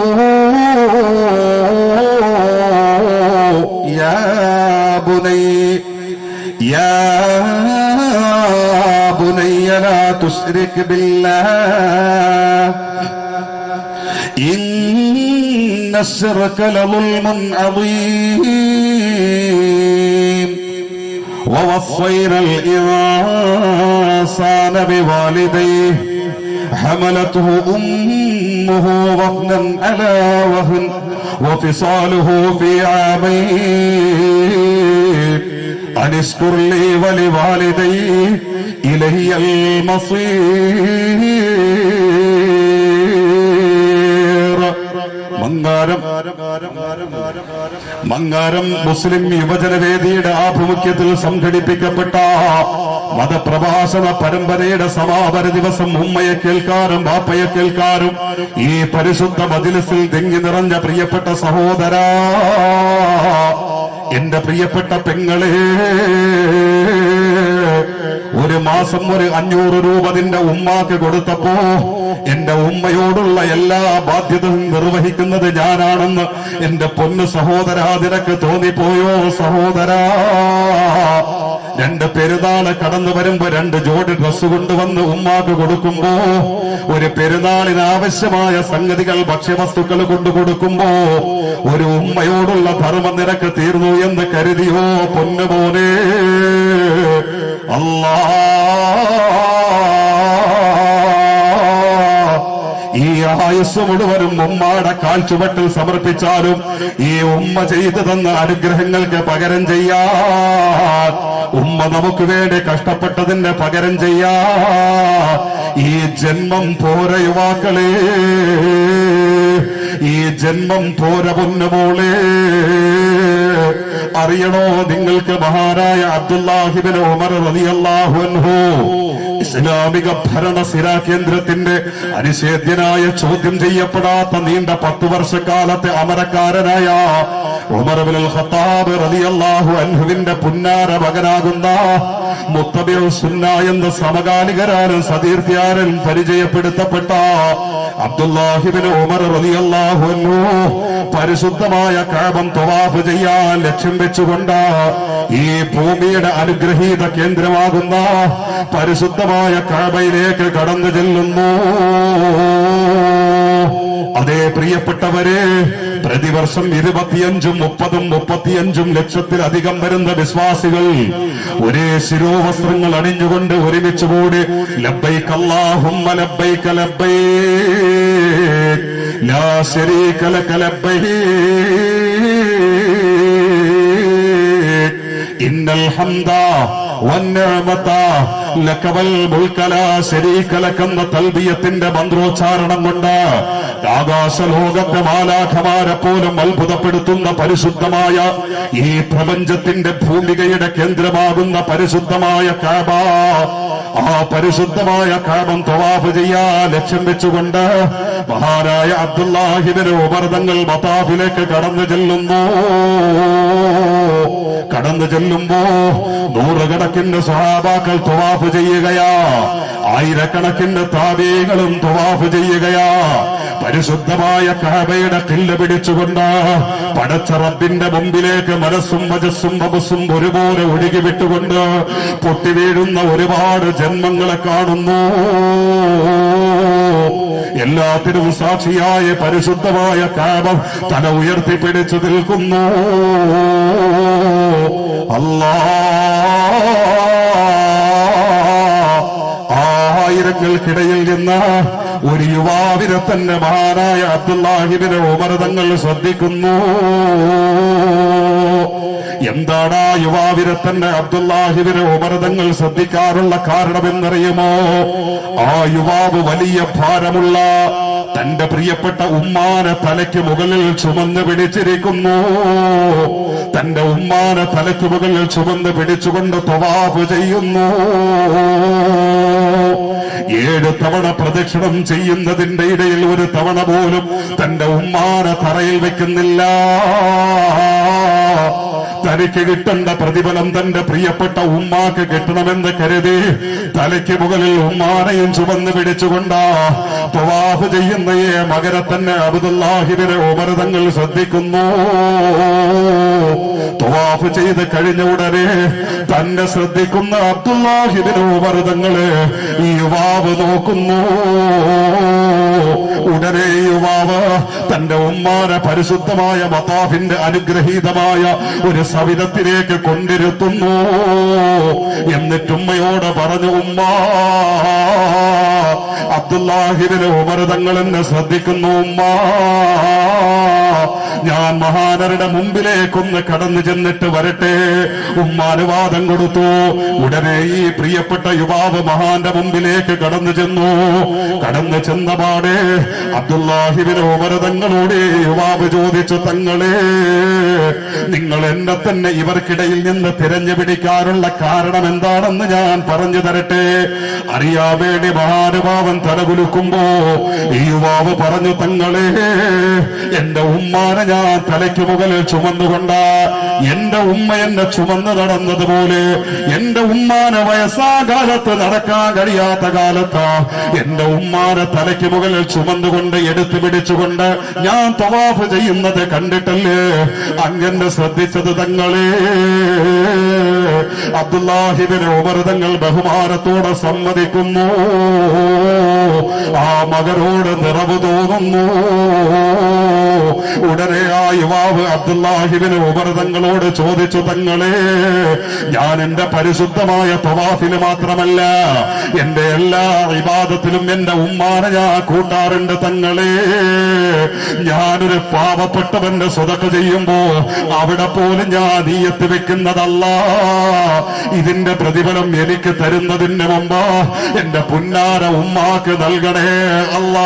يا بني يا بني لا تشرك بالله إن الشرك لظلم عظيم ووصينا الإنسان بوالديه حملته أمه وهنا على وهن وفصاله في عامين أن اشكر لي ولوالدي إلي المصير മങ്ങാരം മങ്ങാരം മുസ്ലിം യുവജനവേദിയുടെ ആഭിമുഖ്യത്തിൽ സംഘടിപ്പിക്കപ്പെട്ട മതപ്രഭാഷണ പരമ്പരയുടെ സമാപന ദിവസം ഉമ്മയെ കേൾക്കാനും ബാപ്പയെ കേൾക്കാനും ഈ പരിശുദ്ധ മജിലിസിൽ തിങ്ങി നിറഞ്ഞ പ്രിയപ്പെട്ട സഹോദരാ എന്റെ പ്രിയപ്പെട്ട പെങ്ങളെ ഒരു മാസം ഒരു അഞ്ഞൂറ് രൂപ നിന്റെ ഉമ്മാക്ക് കൊടുത്തപ്പോ എന്റെ ഉമ്മയോടുള്ള എല്ലാ ബാധ്യതയും നിർവഹിക്കുന്നത് ഞാനാണെന്ന് എന്റെ പൊന്ന് സഹോദരാ നിനക്ക് തോന്നിപ്പോയോ സഹോദരാ രണ്ട് പെരുന്നാള് കടന്നു വരുമ്പോ രണ്ട് ജോഡി ഡ്രസ് കൊണ്ടുവന്ന് ഉമ്മാക്ക് കൊടുക്കുമ്പോ ഒരു പെരുന്നാളിന് ആവശ്യമായ സംഗതികൾ ഭക്ഷ്യവസ്തുക്കൾ കൊണ്ടു കൊടുക്കുമ്പോ ഒരു ഉമ്മയോടുള്ള ധർമ്മം നിനക്ക് തീർന്നു എന്ന് കരുതിയോ പൊന്നുപോലെ അല്ലാ ഈ ആയുസ് മുഴുവനും ഉമ്മാടെ കാൽച്ചുവട്ടിൽ സമർപ്പിച്ചാലും ഈ ഉമ്മ ചെയ്തു തന്ന അനുഗ്രഹങ്ങൾക്ക് പകരം ചെയ്യാ ഉമ്മ നമുക്ക് വേണ്ടി കഷ്ടപ്പെട്ടതിന്റെ പകരം ചെയ്യാ ഈ ജന്മം പോര യുവാക്കളെ ഈ ജന്മം പോര പൊന്നുമോളെ അറിയണോ നിങ്ങൾക്ക് മഹാനായ അബ്ദുല്ലാഹിബിൻ ഉമർ റളിയല്ലാഹു അൻഹു ഇസ്ലാമിക ഭരണ സിരാ കേന്ദ്രത്തിന്റെ അനിഷേധ്യനായ ചോദ്യം ചെയ്യപ്പെടാത്ത നീണ്ട പത്തു വർഷക്കാലത്തെ അമരക്കാരനായ ഉമർ ബിൻ ഖത്താബ് റളിയല്ലാഹു അൻഹുവിന്റെ പുന്നാര മകനാകുന്ന മുത്തബിഉ സുന്ന എന്ന സമകാലികരാനും സതീർത്ഥ്യാരൻ പരിചയപ്പെടുത്തപ്പെട്ട അബ്ദുല്ലാഹിബിൻ ഉമർ റളിയല്ലാഹു അൻഹു പരിശുദ്ധമായ കാബം തവാഫ് ചെയ്യാൻ ലക്ഷ്യം വെച്ചുകൊണ്ട് ഈ ഭൂമിയുടെ അനുഗ്രഹീത കേന്ദ്രമാകുന്ന പരിശുദ്ധമായ കാബയിലേക്ക് കടന്നു ചെല്ലുന്നു അതേ പ്രിയപ്പെട്ടവരെ പ്രതിവർഷം ഇരുപത്തിയഞ്ചും മുപ്പതും മുപ്പത്തിയഞ്ചും ലക്ഷത്തിലധികം വരുന്ന വിശ്വാസികൾ ഒരേ ശിരോവസ്ത്രങ്ങൾ അണിഞ്ഞുകൊണ്ട് ഒരുമിച്ച് കൂടി ലബ്ബൈക്ക് അല്ലാഹുമ്മ ലബ്ബൈക ലബ്ബൈക് ലാ ശരീക ലക ലബ്ബൈക് ഇന്നൽ ഹംദ വന്നഅമത ലക വൽ മുൽക ലാ ശരീക ലക എന്ന തൽബിയത്തിന്റെ മന്ത്രോച്ചാരണം കൊണ്ട് ആകാശലോകത്തെ മാലാഖമാരെ പോലും അത്ഭുതപ്പെടുത്തുന്ന പരിശുദ്ധമായ ഈ പ്രപഞ്ചത്തിന്റെ ഭൂമികയുടെ കേന്ദ്രമാകുന്ന പരിശുദ്ധമായ കാബ ആ പരിശുദ്ധമായ കാബം തവാഫ് ചെയ്യാൻ ലക്ഷ്യം വെച്ചുകൊണ്ട് മഹാനായ അബ്ദുല്ലാഹിബിന് ഉപർദങ്ങൾ മതാഫിലേക്ക് കടന്നു ചെല്ലുന്നു കടന്നു ചെല്ലുമ്പോ നൂറുകണക്കിന് സ്വഹാബാക്കൾ തുവാഫ് ചെയ്യുകയാ ആയിരക്കണക്കിന് താബീകളും തുവാഫ് ചെയ്യുകയാ പരിശുദ്ധമായ കാബയുടെ കില്ല പിടിച്ചുകൊണ്ട് പടച്ച റബ്ബിന്റെ മുമ്പിലേക്ക് മനസ്സും വജസ്സും വബസ്സും ഒരുപോലെ ഒഴുകി വിട്ടുകൊണ്ട് പൊട്ടി വീഴുന്ന ഒരുപാട് ജന്മങ്ങളെ കാണുന്നു എല്ലാത്തിനും സാക്ഷിയായ പരിശുദ്ധമായ കാബം തല ഉയർത്തിപ്പിടിച്ചു നിൽക്കുന്നു അല്ലാ ആയിരങ്ങൾക്കിടയിൽ നിന്ന് ഒരു യുവാവിനെ തന്നെ മഹാനായ അബ്ദുല്ലാഹിബിനെ ഉമർതങ്ങൾ ശ്രദ്ധിക്കുന്നു എന്താണ് ആ യുവാവിനെ തന്നെ അബ്ദുല്ലാഹിബിനെ ഉമർതങ്ങൾ ശ്രദ്ധിക്കാറുള്ള കാരണമെന്നറിയുമോ ആ യുവാവ് വലിയ ഭാരമുള്ള തന്റെ പ്രിയപ്പെട്ട ഉമ്മാനെ തലയ്ക്ക് മുകളിൽ ചുമന്ന് പിടിച്ചിരിക്കുന്നു തന്റെ ഉമ്മാനെ തലയ്ക്ക് മുകളിൽ ചുമന്ന് പിടിച്ചുകൊണ്ട് തവാഫ് ചെയ്യുന്നു ഏഴ് തവണ പ്രദക്ഷിണം ചെയ്യുന്നതിന്റെ ഇടയിൽ ഒരു തവണ പോലും തന്റെ ഉമ്മാനെ തറയിൽ വെക്കുന്നില്ല തനിക്ക് കിട്ടേണ്ട പ്രതിഫലം തന്റെ പ്രിയപ്പെട്ട ഉമ്മാക്ക് കിട്ടണമെന്ന് കരുതി തലയ്ക്ക് മുകളിൽ ഉമ്മാനെയും ചുമന്ന് പിടിച്ചുകൊണ്ട് തവാഫ് ചെയ്യുന്ന ഈ മകരെ തന്നെ അബുദുല്ലാഹിബിനെ ഉമരതങ്ങൾ ശ്രദ്ധിക്കുന്നു തവാഫ് ചെയ്ത് കഴിഞ്ഞ ഉടനെ തന്നെ ശ്രദ്ധിക്കുന്ന അബ്ദുല്ലാഹിബിന് ഉമരതങ്ങള് ഈ യുവാവ് നോക്കുന്നു ഉടനെ ഈ യുവാവ് തന്റെ ഉമ്മാനെ പരിശുദ്ധമായ മതാഫിന്റെ അനുഗ്രഹീതമായ ഒരു സവിധത്തിലേക്ക് കൊണ്ടിരുത്തുന്നു എന്നിട്ടുമ്മയോട് പറഞ്ഞു ഉമ്മ അബ്ദുല്ലാഹിബിന് ഉമരതങ്ങൾ എന്നെ ശ്രദ്ധിക്കുന്നു ഉമ്മ ഞാൻ മഹാനരുടെ മുമ്പിലേക്കൊന്ന് കടന്നു ചെന്നിട്ട് വരട്ടെ ഉമ്മ അനുവാദം കൊടുത്തു ഉടനെ ഈ പ്രിയപ്പെട്ട യുവാവ് മഹാന്റെ മുമ്പിലേക്ക് കടന്നു ചെന്നു കടന്നു ചെന്ന പാടെ അബ്ദുല്ലാഹിബിന് ഉമരതങ്ങളോട് യുവാവ് ചോദിച്ചു തങ്ങളെ നിങ്ങൾ എന്നെ തന്നെ ഇവർക്കിടയിൽ നിന്ന് തിരഞ്ഞു പിടിക്കാനുള്ള കാരണം എന്താണെന്ന് ഞാൻ പറഞ്ഞു തരട്ടെ അറിയാൻ വേണ്ടി മഹാനുഭാവൻ തലകുലുക്കുമ്പോ ഈ യുവാവ് പറഞ്ഞു തങ്ങളെ എന്റെ ഉമ്മാനെ ഞാൻ തലയ്ക്ക് മുകളിൽ ചുമന്നുകൊണ്ട് എന്റെ ഉമ്മ എന്നെ ചുമന്ന് നടന്നതുപോലെ എന്റെ ഉമ്മാനെ വയസ്സാകാലത്ത് നടക്കാൻ കഴിയാത്ത കാലത്ത് എന്റെ ഉമ്മാനെ തലയ്ക്ക് മുകളിൽ ചുമന്നുകൊണ്ട് എടുത്തു പിടിച്ചുകൊണ്ട് ഞാൻ തവാഫ് ചെയ്യുന്നത് കണ്ടിട്ടല്ലേ അങ്ങനെ ശ്രദ്ധിച്ചത് തങ്ങളെ അബ്ദുല്ലാഹിബിന് ഉമർതങ്ങൾ ബഹുമാനത്തോടെ സമ്മതിക്കുന്നു ആ മകനോട് നിറവ് തോന്നുന്നു ഉടനെ ആ യുവാവ് അബ്ദുല്ലാഹിബിന് ഉമർതങ്ങളോട് ചോദിച്ചു തങ്ങളെ ഞാൻ എന്റെ പരിശുദ്ധമായ തവാഫിന് മാത്രമല്ല എന്റെ എല്ലാ വിവാദത്തിലും എന്റെ ഉമ്മാനെ ഞാൻ കൂട്ടാറുണ്ട് തങ്ങളെ ഞാനൊരു പാവപ്പെട്ടവന്റെ സ്വതക്ക ചെയ്യുമ്പോ അവിടെ പോലും ഞാൻ നീയത്ത് വെക്കുന്നതല്ല ഇതിന്റെ പ്രതിഫലം എനിക്ക് തരുന്നതിന് മുമ്പ് എന്റെ പുന്നാര ഉമ്മാക്ക് നൽകണേ അല്ലാ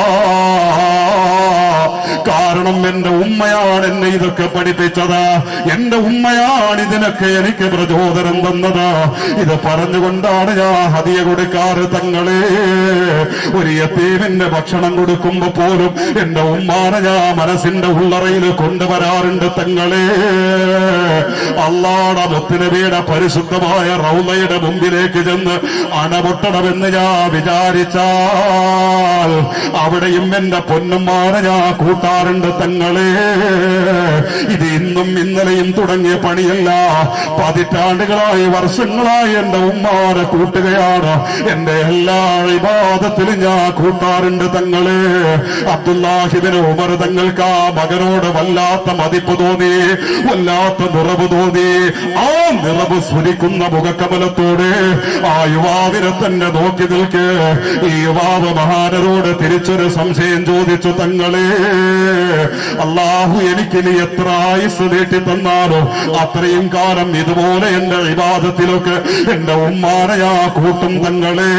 കാരണം എന്റെ ഉമ്മയാണ് എന്നെ ഇതൊക്കെ പഠിപ്പിച്ചത് എന്റെ ഉമ്മയാണ് ഇതിനൊക്കെ എനിക്ക് പ്രചോദനം തന്നത് ഇത് പറഞ്ഞുകൊണ്ടാണ് ഞാൻ ഹതിയ കൊടുക്കാറ് തങ്ങളെ ഒരു യത്തീമിന്റെ ഭക്ഷണം കൊടുക്കുമ്പോ പോലും എന്റെ ഉമ്മാനെ ഞാൻ മനസ്സിന്റെ ഉള്ളറയിൽ കൊണ്ടുവരാറുണ്ട് തങ്ങളെ അള്ളാടെ മുത്തുനബിയുടെ പരിശുദ്ധമായ റൗലയുടെ മുമ്പിലേക്ക് ചെന്ന് അണപൊട്ടണമെന്ന് ഞാൻ വിചാരിച്ചാൽ അവിടെയും എന്റെ പൊന്നുമാരെ ഞാൻ കൂട്ടാറുണ്ട് തങ്ങളെ ഇത് ഇന്നും ഇന്നലെയും തുടങ്ങിയ പണിയല്ല പതിറ്റാണ്ടുകളായി വർഷങ്ങളായി എന്റെ ഉമ്മാരെ കൂട്ടുകയാണ് എന്റെ എല്ലാ വിവാദത്തിലും ഞാൻ കൂട്ടാറുണ്ട് തങ്ങളെ അബ്ദുല്ലാഹിബിന് ഉമർ തങ്ങൾക്ക് ആ മകനോട് വല്ലാത്ത മതിപ്പ് തോന്നി വല്ലാത്ത നിറവ് തോന്നി ആ നിറവ് സ്ഫുരിക്കുന്ന മുഖക്കമലത്തോടെ ആ യുവാവിനെ തന്നെ നോക്കി നിൽക്ക് ഈ യുവാവ് മഹാനരോട് തിരിച്ചൊരു സംശയം ചോദിച്ചു തങ്ങളെ അള്ളാഹു എനിക്കിനി എത്ര ആയുസ് നീട്ടി തന്നാലോ അത്രയും കാലം ഇതുപോലെ എന്റെ വിവാദത്തിലൊക്കെ എന്റെ ഉമ്മാനയാ കൂട്ടും തങ്ങളെ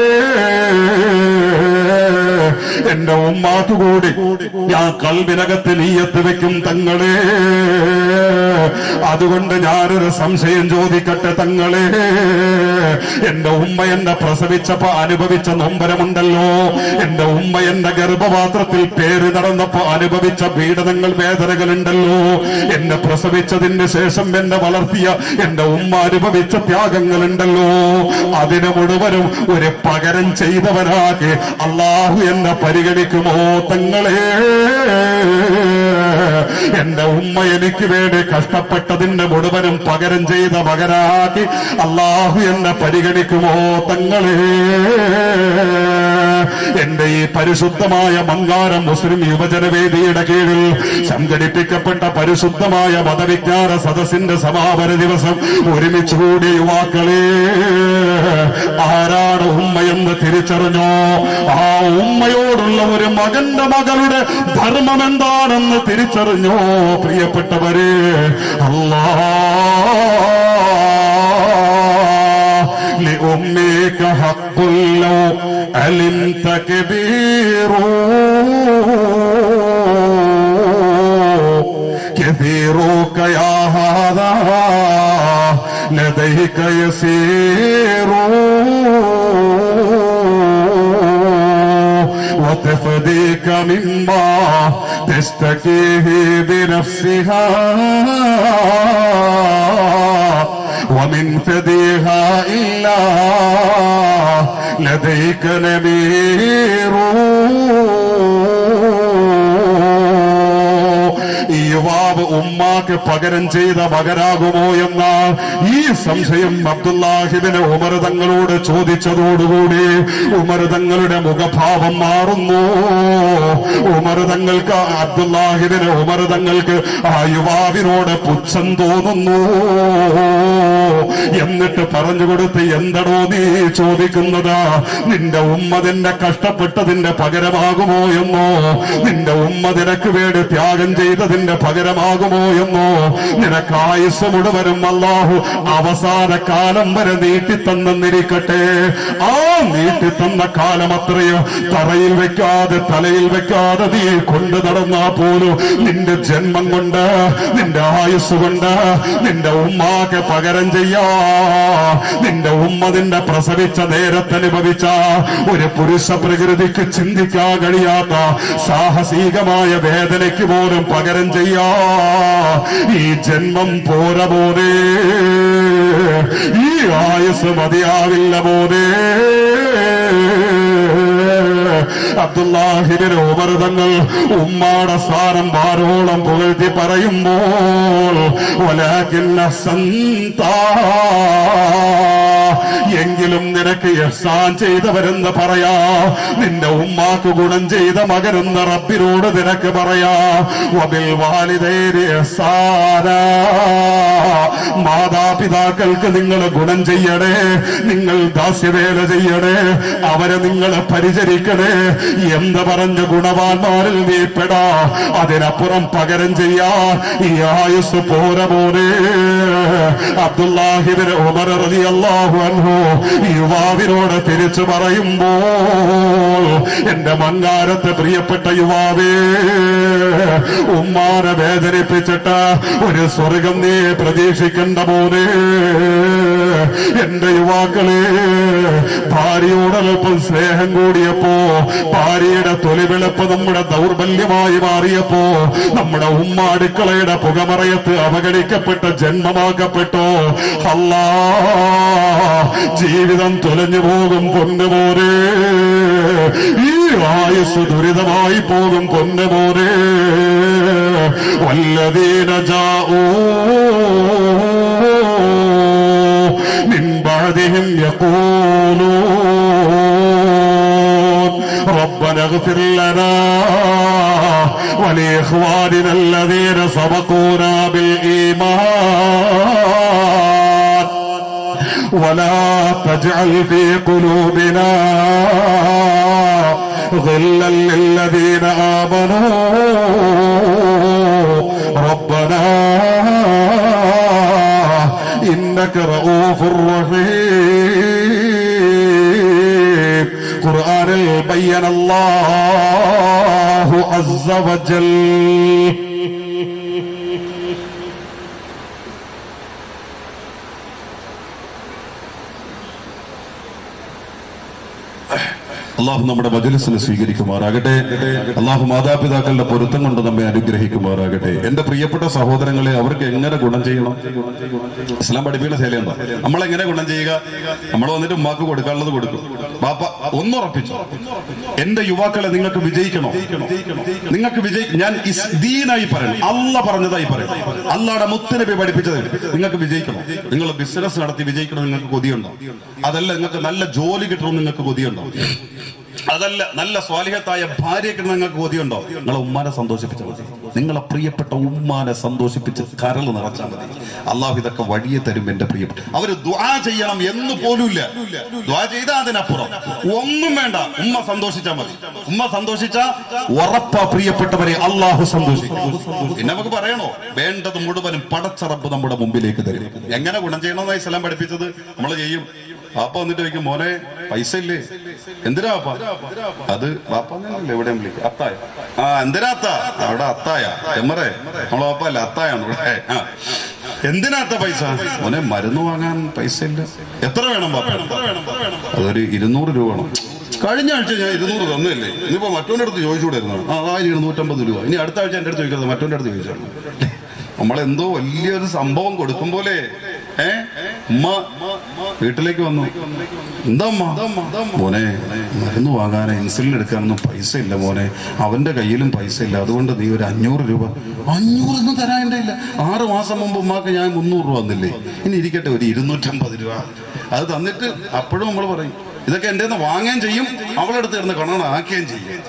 എന്റെ ഉമ്മാക്ക് കൂടി ഞാൻ കൽവിനകത്ത് നീയത്ത് വെക്കും തങ്ങളെ അതുകൊണ്ട് ഞാനൊരു സംശയം ചോദിക്കട്ടെ തങ്ങളെ എന്റെ ഉമ്മ എന്നെ പ്രസവിച്ചപ്പോ അനുഭവിച്ച നൊമ്പരമുണ്ടല്ലോ എന്റെ ഉമ്മ എന്റെ ഗർഭപാത്രത്തിൽ പേര് നടന്നപ്പോ അനുഭവിച്ച പീഡനങ്ങൾ വേദനകളുണ്ടല്ലോ എന്നെ പ്രസവിച്ചതിന് ശേഷം എന്നെ വളർത്തിയ എന്റെ ഉമ്മ അനുഭവിച്ച ത്യാഗങ്ങളുണ്ടല്ലോ അതിന് മുഴുവനും ഒരു പകരം ചെയ്തവനാകെ അള്ളാഹു എന്നെ പരിഗണിക്കുമോ തങ്ങളെ എന്റെ ഉമ്മ എനിക്ക് വേണ്ടി കഷ്ടപ്പെട്ടതിന്റെ മുഴുവനും പകരം ചെയ്ത മകനാക്കി അള്ളാഹു എന്നെ പരിഗണിക്കുമോ തങ്ങളെ എന്റെ ഈ പരിശുദ്ധമായ മങ്കാരം മുസ്ലിം യുവജനവേദിയുടെ കീഴിൽ സംഘടിപ്പിക്കപ്പെട്ട പരിശുദ്ധമായ മതവിജ്ഞാന സദസ്സിന്റെ സമാപന ദിവസം ഒരുമിച്ച് കൂടിയ യുവാക്കളെ ആരാണ് ഉമ്മയെന്ന് തിരിച്ചറിഞ്ഞോ ആ ഉമ്മയോടുള്ള ഒരു മകന്റെ മകളുടെ ധർമ്മം എന്താണെന്ന് തിരിച്ചറിഞ്ഞോ പ്രിയപ്പെട്ടവരെ അല്ലാ لأمك حق لو علمت كبير كثيرك يا هذا لديك يسير وتفديك مما تشتكيه بنفسها ومن فديها إلا لديك نبير ഈ യുവാവ് ഉമ്മാക്ക് പകരം ചെയ്ത മകനാകുമോ എന്ന ഈ സംശയം അബ്ദുല്ലാഹിബിന് ഉമർ തങ്ങളോട് ചോദിച്ചതോടുകൂടി ഉമർ തങ്ങളുടെ മുഖഭാവം മാറുന്നു ഉമർ തങ്ങൾക്ക് അബ്ദുല്ലാഹിബിന് ഉമർ തങ്ങൾക്ക് ആ യുവാവിനോട് പുച്ഛം തോന്നുന്നു എന്നിട്ട് പറഞ്ഞു കൊടുത്ത് എന്തടോ നീ ചോദിക്കുന്നത് നിന്റെ ഉമ്മ നിന്റെ കഷ്ടപ്പെട്ടതിന്റെ പകരമാകുമോ എന്നോ നിന്റെ ഉമ്മ നിനക്ക് വേണ്ടി ത്യാഗം ചെയ്തതിന്റെ പകരമാകുമോ എന്നോ നിനക്ക് ആയുസ് മുഴുവനും അല്ലാഹു അവസാന കാലം വരെ നീട്ടിത്തന്നിരിക്കട്ടെ ആ നീട്ടിത്തന്ന കാലം അത്രയോ തറയിൽ വെക്കാതെ തലയിൽ വെക്കാതെ നീ കൊണ്ടു നടന്നാ പോലും നിന്റെ ജന്മം കൊണ്ട് നിന്റെ ആയുസ് കൊണ്ട് നിന്റെ ഉമ്മാക്ക് പകരം ചെയ്യാ നിന്റെ ഉമ്മ നിന്റെ പ്രസവിച്ച നേരത്തനുഭവിച്ച ഒരു പുരുഷ പ്രകൃതിക്ക് ചിന്തിക്കാൻ കഴിയാത്ത സാഹസികമായ വേദനയ്ക്ക് പോലും പകരം ചെയ്യാ ഈ ജന്മം പോര പോലെ ഈ ആയുസ് മതിയാവില്ല പോലെ അബ്ദുല്ലാഹിബിന് ഉപരതങ്ങൾ ഉമ്മാടെ സ്ഥാനം വാരോളം പുകഴ്ത്തി പറയുമ്പോൾ ഒലാക്കില്ല സന്താ എങ്കിലും നിനക്ക് യഹ്സാൻ ചെയ്തവരെന്ന് പറയാ നിന്റെ ഉമ്മാക്ക് ഗുണം ചെയ്ത മകനെന്ന് റബ്ബിനോട് നിനക്ക് പറയാ വബിൽ വാലിദൈരി ഇഹ്സാനാ. മാതാപിതാക്കൾക്ക് നിങ്ങൾ ഗുണം ചെയ്യണേ നിങ്ങൾ ദാസ്യവേല ചെയ്യണേ അവരെ നിങ്ങൾ പരിചരിക്കണേ എന്ന് പറഞ്ഞ ഗുണവാന്മാരിൽ നീ പെടാ അതിനപ്പുറം പകരം ചെയ്യാ ഈ ആയുസ് പോര പോലെ അബ്ദുല്ലാഹിബിന് ഉമർ റളിയല്ലാഹു അൻഹു ഈ യുവാവിനോട് തിരിച്ചു പറയുമ്പോൾ എന്റെ മങ്ങാരത്തെ പ്രിയപ്പെട്ട യുവാവേ ഉമ്മാനെ വേദനിപ്പിച്ചിട്ട് ഒരു സ്വർഗം നീ പ്രതീക്ഷിക്കേണ്ട പോലെ എന്റെ യുവാക്കളെ ഭാര്യയോടൊപ്പം സ്നേഹം കൂടിയപ്പോ ഭാര്യയുടെ തൊലിവിളപ്പ് നമ്മുടെ ദൗർബല്യമായി മാറിയപ്പോ നമ്മുടെ ഉമ്മ അടുക്കളയുടെ പുകമറയത്ത് അവഗണിക്കപ്പെട്ട ജന്മമാക്കപ്പെട്ടോ അല്ലാ ജീവിതം തുലഞ്ഞു പോകും പൊന്നുപോരെ ഈ ആയുസ് ദുരിതമായി പോകും പൊന്നുപോരെ വല്ലതീന ജാഊ من بعدهم يقولون ربنا اغفر لنا ولإخواننا الذين سبقونا بالإيمان ولا تجعل في قلوبنا غلا للذين آمنوا ربنا إنك رؤوف رحيم قرآن بين الله عز وجل അള്ളാഹു നമ്മുടെ മജലിസിനെ സ്വീകരിക്കുമാറാകട്ടെ അള്ളാഹു മാതാപിതാക്കളുടെ പൊരുത്തം കൊണ്ട് നമ്മെ അനുഗ്രഹിക്കുമാറാകട്ടെ എന്റെ പ്രിയപ്പെട്ട സഹോദരങ്ങളെ അവർക്ക് എങ്ങനെ ഗുണം ചെയ്യണം ഇസ്ലാം പഠിപ്പിക്കുന്ന ശൈലി എന്താ നമ്മൾ എങ്ങനെ ഗുണം ചെയ്യുക നമ്മൾ വന്നിട്ട് ഉമ്മാക്ക് കൊടുക്കാനുള്ളത് കൊടുക്കും ബാപ്പ ഒന്നുറപ്പിച്ചു എന്റെ യുവാക്കളെ നിങ്ങൾക്ക് വിജയിക്കണോ നിങ്ങൾക്ക് വിജയി ഞാൻ ഇസ് ദീനായി പറയണം അല്ല പറഞ്ഞതായി പറയണം അള്ളാടെ മുത്തുനബി പഠിപ്പിച്ചത് നിങ്ങൾക്ക് വിജയിക്കണം നിങ്ങൾ ബിസിനസ് നടത്തി വിജയിക്കണം നിങ്ങൾക്ക് കൊതിയുണ്ടോ അതല്ല നിങ്ങൾക്ക് നല്ല ജോലി കിട്ടണം നിങ്ങൾക്ക് കൊതിയുണ്ടോ അതല്ല നല്ല സ്വാലിഹത്തായ ഭാര്യ കിട്ടണം നിങ്ങൾക്ക് കൊതിയുണ്ടോ നിങ്ങളെ ഉമ്മാനെ സന്തോഷിപ്പിച്ചാൽ മതി നിങ്ങളെ പ്രിയപ്പെട്ട ഉമ്മാനെ സന്തോഷിപ്പിച്ച് കരൾ നിറച്ചാൽ മതി അള്ളാഹു ഇതൊക്കെ വഴിയെ തരും എന്റെ പ്രിയപ്പെട്ട അവര് ദ്വാ ചെയ്യണം എന്ന് പോലുമില്ല ദ്വാ ചെയ്താൽ അതിനപ്പുറം ഒന്നും വേണ്ട ഉമ്മ സന്തോഷിച്ചാൽ മതി ഉമ്മ സന്തോഷിച്ച ഉറപ്പാ പ്രിയപ്പെട്ടവരെ അള്ളാഹു സന്തോഷിക്കും പിന്നെ നമുക്ക് പറയണോ വേണ്ടത് മുഴുവനും പടച്ചറപ്പ് നമ്മുടെ മുമ്പിലേക്ക് തരും എങ്ങനെ ഗുണം ചെയ്യണമെന്നാണ് ഇസ്ലാം പഠിപ്പിച്ചത് നമ്മൾ ചെയ്യും പാപ്പ വന്നിട്ട് ചോദിക്കും മോനെ പൈസ ഇല്ലേ എന്തിനാ പാപ്പ അത് പാപ്പ അങ്ങനെയല്ലേ എവിടെ വിളിക്കും അത്തായ ആ എന്തിനാ അത്ത അവിടെ അത്തായ എമ്മറേ നമ്മളെ പാപ്പ അല്ല അത്തായാണ് ഇവിടെ ആ എന്തിനാ അത്ത പൈസ മോനെ മരുന്ന് വാങ്ങാൻ പൈസ ഇല്ല എത്ര വേണം പാപ്പ അതൊരു ഇരുന്നൂറ് രൂപ വേണം കഴിഞ്ഞ ആഴ്ച ഞാൻ ഇരുന്നൂറ് തന്നില്ലേ ഇനിയിപ്പോ മറ്റോന്റെ അടുത്ത് ചോദിച്ചുകൂടായിരുന്നു ആ ആ ഇരുന്നൂറ്റമ്പത് രൂപ ഇനി അടുത്ത ആഴ്ച എന്റെ അടുത്ത് ചോദിക്കരുത് മറ്റോന്റെ അടുത്ത് ചോദിച്ചാണ് നമ്മളെന്തോ വലിയൊരു സംഭവം കൊടുക്കും പോലെ ഏ ഉമ്മ വീട്ടിലേക്ക് വന്നു എന്താ ഉമ്മ മോനെ മരുന്ന് വാങ്ങാൻ ഇൻസുലിൻ എടുക്കാനൊന്നും പൈസ ഇല്ല മോനെ അവന്റെ കയ്യിലും പൈസ ഇല്ല അതുകൊണ്ട് നീ ഒരു അഞ്ഞൂറ് രൂപ അഞ്ഞൂറൊന്നും തരാൻ്റെ ഇല്ല ആറ് മാസം മുമ്പ് ഉമ്മാക്ക് ഞാൻ മുന്നൂറ് രൂപ തന്നില്ലേ ഇനി ഇരിക്കട്ടെ ഒരു ഇരുന്നൂറ്റമ്പത് രൂപ അത് തന്നിട്ട് അപ്പോഴും നമ്മൾ പറയും ഇതൊക്കെ എൻ്റെ നിന്ന് വാങ്ങുകയും ചെയ്യും അവളെടുത്ത് കിടന്ന് കണണ ആക്കുകയും ചെയ്യും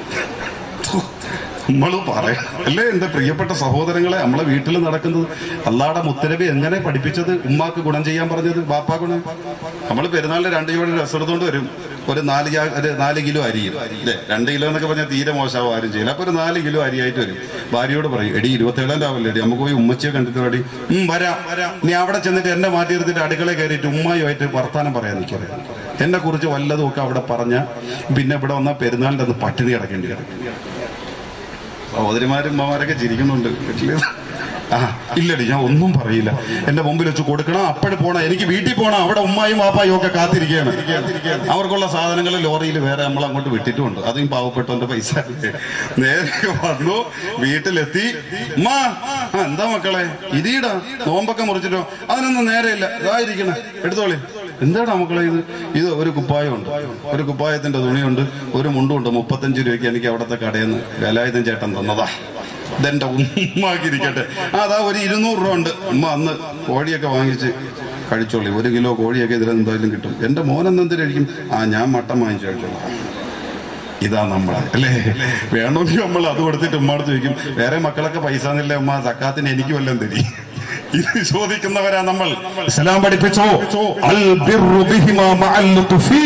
നമ്മൾ പറയാം അല്ലേ എന്റെ പ്രിയപ്പെട്ട സഹോദരങ്ങളെ നമ്മളെ വീട്ടിൽ നടക്കുന്നത് അള്ളാടെ മുത്തരബി എങ്ങനെ പഠിപ്പിച്ചത് ഉമ്മാക്ക് ഗുണം ചെയ്യാൻ പറഞ്ഞത് ബാപ്പാ ഗുണം നമ്മൾ പെരുന്നാളിന് രണ്ട് കിലോ രസെടുത്തോണ്ട് വരും ഒരു നാല് ജാ- ഒരു നാല് കിലോ അരിയും അല്ലേ രണ്ട് കിലോ എന്നൊക്കെ പറഞ്ഞാൽ തീരെ മോശമാവും ആരും ചെയ്യില്ല അപ്പൊ ഒരു നാല് കിലോ അരിയായിട്ട് വരും ഭാര്യയോട് പറയും എടി ഇരുപത്തേഴാം രാവിലെ എടി നമുക്ക് പോയി ഉമ്മച്ചിയെ കണ്ടിട്ട് വേണ്ടി ഉം വരാം വരാം നീ അവിടെ ചെന്നിട്ട് എന്നെ മാറ്റി എടുത്തിട്ട് അടുക്കളയിൽ കയറിയിട്ട് ഉമ്മായുമായിട്ട് വർത്താനം പറയാൻ നിൽക്കരുത് എന്നെ കുറിച്ച് വല്ലതും ഒക്കെ അവിടെ പറഞ്ഞ പിന്നെ ഇവിടെ വന്നാൽ പെരുന്നാളിന്റെ അന്ന് പട്ടിണി കിടക്കേണ്ടി വരും സഹോദരിമാരും അമ്മമാരൊക്കെ ചിരിക്കുന്നുണ്ട് വീട്ടില് ആ ഇല്ലടി ഞാൻ ഒന്നും പറയില്ല എന്റെ മുമ്പിൽ വെച്ച് കൊടുക്കണം അപ്പോഴും പോണം എനിക്ക് വീട്ടിൽ പോണം അവിടെ ഉമ്മായും വാപ്പായും ഒക്കെ കാത്തിരിക്കുകയാണ് അവർക്കുള്ള സാധനങ്ങൾ ലോറിയിൽ വേറെ നമ്മൾ അങ്ങോട്ട് വിട്ടിട്ടുമുണ്ട് അതും പാവപ്പെട്ടവന്റെ പൈസ നേരെ വന്നു വീട്ടിലെത്തി ഉമ്മ ആ എന്താ മക്കളെ ഇരിയിടാ നോമ്പൊക്കെ മുറിച്ചിട്ടോ അതിനൊന്നും നേരെയില്ല ഇതായിരിക്കണം എടുത്തോളി എന്താടാ മക്കളെ ഇത് ഇത് ഒരു കുപ്പായമുണ്ട് ഒരു കുപ്പായത്തിന്റെ തുണിയുണ്ട് ഒരു മുണ്ടുണ്ട് മുപ്പത്തഞ്ച് രൂപയ്ക്ക് എനിക്ക് അവിടുത്തെ കടയിൽ നിന്ന് വേലായുധൻ ചേട്ടൻ തന്നതാ ഇതെന്റെ ഉമ്മാക്കിരിക്കട്ടെ ആ, അതാ ഒരു ഇരുന്നൂറ് രൂപ ഉണ്ട് ഉമ്മ അന്ന് കോഴിയൊക്കെ വാങ്ങിച്ച് കഴിച്ചോളി ഒരു കിലോ കോഴിയൊക്കെ ഇതിൽ എന്തായാലും കിട്ടും എന്റെ മോനെന്ന് എന്തിനായിരിക്കും ആ ഞാൻ മട്ടൻ വാങ്ങിച്ച് കഴിച്ചോളാം ഇതാ നമ്മളെ അല്ലേ വേണമെങ്കിൽ നമ്മൾ അത് കൊടുത്തിട്ട് ഉമ്മടുത്ത് ചോദിക്കും വേറെ മക്കളൊക്കെ പൈസ എന്നില്ല ഉമ്മ സക്കാത്തിന് എനിക്ക് വല്ലതും തരി ഇത് ചോദിക്കുന്നവരാ നമ്മൾ ഇസ്ലാം പഠിപ്പിച്ചോ അൽ ബിർറു ബിഹിമാ മഅൽ ലുത്ഫി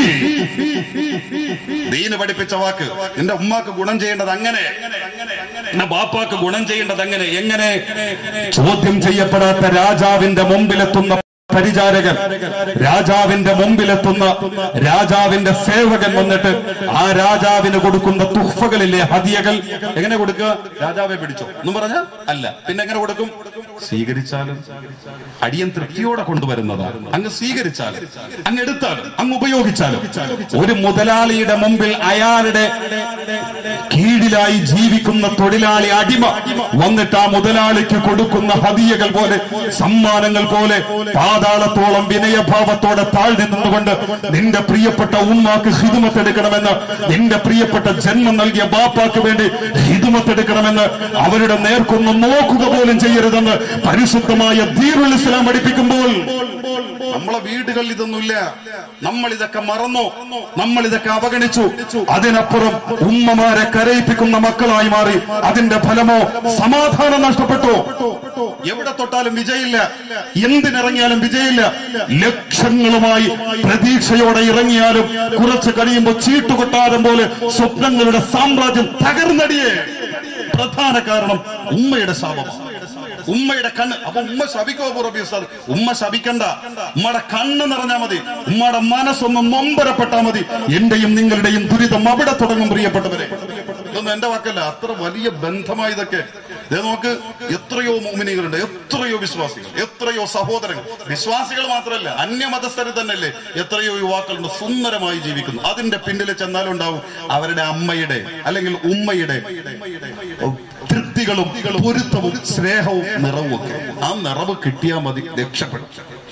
ദീന് പഠിപ്പിച്ച വാക്ക് എന്റെ ഉമ്മാക്ക് ഗുണം ചെയ്യേണ്ടത് അങ്ങനെ എന്റെ ബാപ്പാക്ക് ഗുണം ചെയ്യേണ്ടത് അങ്ങനെ എങ്ങനെ ചോദ്യം ചെയ്യപ്പെടാത്ത രാജാവിന്റെ മുമ്പിലെത്തുന്ന പരിചാരകൻ രാജാവിന്റെ മുമ്പിലെത്തുന്ന രാജാവിന്റെ സേവകൻ വന്നിട്ട് ആ രാജാവിന് കൊടുക്കുന്ന തുഹ്ഫകളില്ലേ ഹദിയകൾ എങ്ങനെ കൊടുക്കുക രാജാവെ പിടിച്ചോ എന്നും പറഞ്ഞ അല്ല പിന്നെ എങ്ങനെ കൊടുക്കും സ്വീകരിച്ചാലും അടിയൻ തൃപ്തിയോടെ കൊണ്ടുവരുന്നതാണ് അങ്ങ് സ്വീകരിച്ചാലും അങ്ങ് എടുത്താലും അങ്ങ് ഉപയോഗിച്ചാലും ഒരു മുതലാളിയുടെ മുമ്പിൽ അയാളുടെ കീഴിലായി ജീവിക്കുന്ന തൊഴിലാളി അടിമ വന്നിട്ട് ആ മുതലാളിക്ക് കൊടുക്കുന്ന ഹദിയകൾ പോലെ സമ്മാനങ്ങൾ പോലെ പാതാളത്തോളം വിനയഭാവത്തോടെ താഴ്ന്നു നിന്നുകൊണ്ട് നിന്റെ പ്രിയപ്പെട്ട ഉമ്മാക്ക് ഹിതുമത്തെടുക്കണമെന്ന് നിന്റെ പ്രിയപ്പെട്ട ജന്മം നൽകിയ ബാപ്പാക്ക് വേണ്ടി ഹിതുമത്തെടുക്കണമെന്ന് അവരുടെ നേർക്കൊന്ന് നോക്കുക പോലും ചെയ്യരുതെന്ന് പരിശുദ്ധമായ ദീറുൽ ഇസ്ലാം പഠിപ്പിക്കുമ്പോൾ നമ്മളെ വീടുകളിൽ ഇതൊന്നുമില്ല നമ്മൾ ഇതൊക്കെ മറന്നു നമ്മൾ ഇതൊക്കെ അവഗണിച്ചു അതിനപ്പുറം ഉമ്മമാരെ കരയിപ്പിക്കുന്ന മക്കളായി മാറി അതിന്റെ ഫലമോ സമാധാനം നഷ്ടപ്പെട്ടു എവിടെ തൊട്ടാലും വിജയില്ല എന്തിനിറങ്ങിയാലും വിജയില്ല ലക്ഷങ്ങളുമായി പ്രതീക്ഷയോടെ ഇറങ്ങിയാലും കുറച്ച് കഴിയുമ്പോൾ ചീട്ടുകൊട്ടാരം പോലെ സ്വപ്നങ്ങളുടെ സാമ്രാജ്യം തകർന്നടിയേ പ്രധാന കാരണം ഉമ്മയുടെ ശാപമാണ് ഉമ്മയുടെ കണ്ണ് അപ്പൊ ഉമ്മ ശപിക്കോ പുറബി ഉസ്താദ് ഉമ്മ ശപിക്കണ്ട ഉമ്മയുടെ കണ്ണ് നിറഞ്ഞാ മതി ഉമ്മയുടെ മനസ്സൊന്ന് നൊമ്പരപ്പെട്ടാ മതി എന്റെയും നിങ്ങളുടെയും ദുരിതം അവിടെ തുടങ്ങും പ്രിയപ്പെട്ടവരെ ഇതൊന്നും എന്റെ വാക്കല്ല അത്ര വലിയ ബന്ധമായി ഇതൊക്കെ ഇത് നോക്ക് എത്രയോ മോമിനികളുണ്ട് എത്രയോ വിശ്വാസികൾ എത്രയോ സഹോദരങ്ങൾ വിശ്വാസികൾ മാത്രമല്ല അന്യമതസ്ഥരിൽ തന്നെയല്ലേ എത്രയോ യുവാക്കളുണ്ട് സുന്ദരമായി ജീവിക്കുന്നു അതിന്റെ പിന്നിൽ ചെന്നാലുണ്ടാവും അവരുടെ അമ്മയുടെ അല്ലെങ്കിൽ ഉമ്മയുടെ തൃപ്തികളും പൊരുത്തവും സ്നേഹവും നിറവും ഒക്കെ ആ നിറവ് കിട്ടിയാൽ മതി രക്ഷപ്പെടും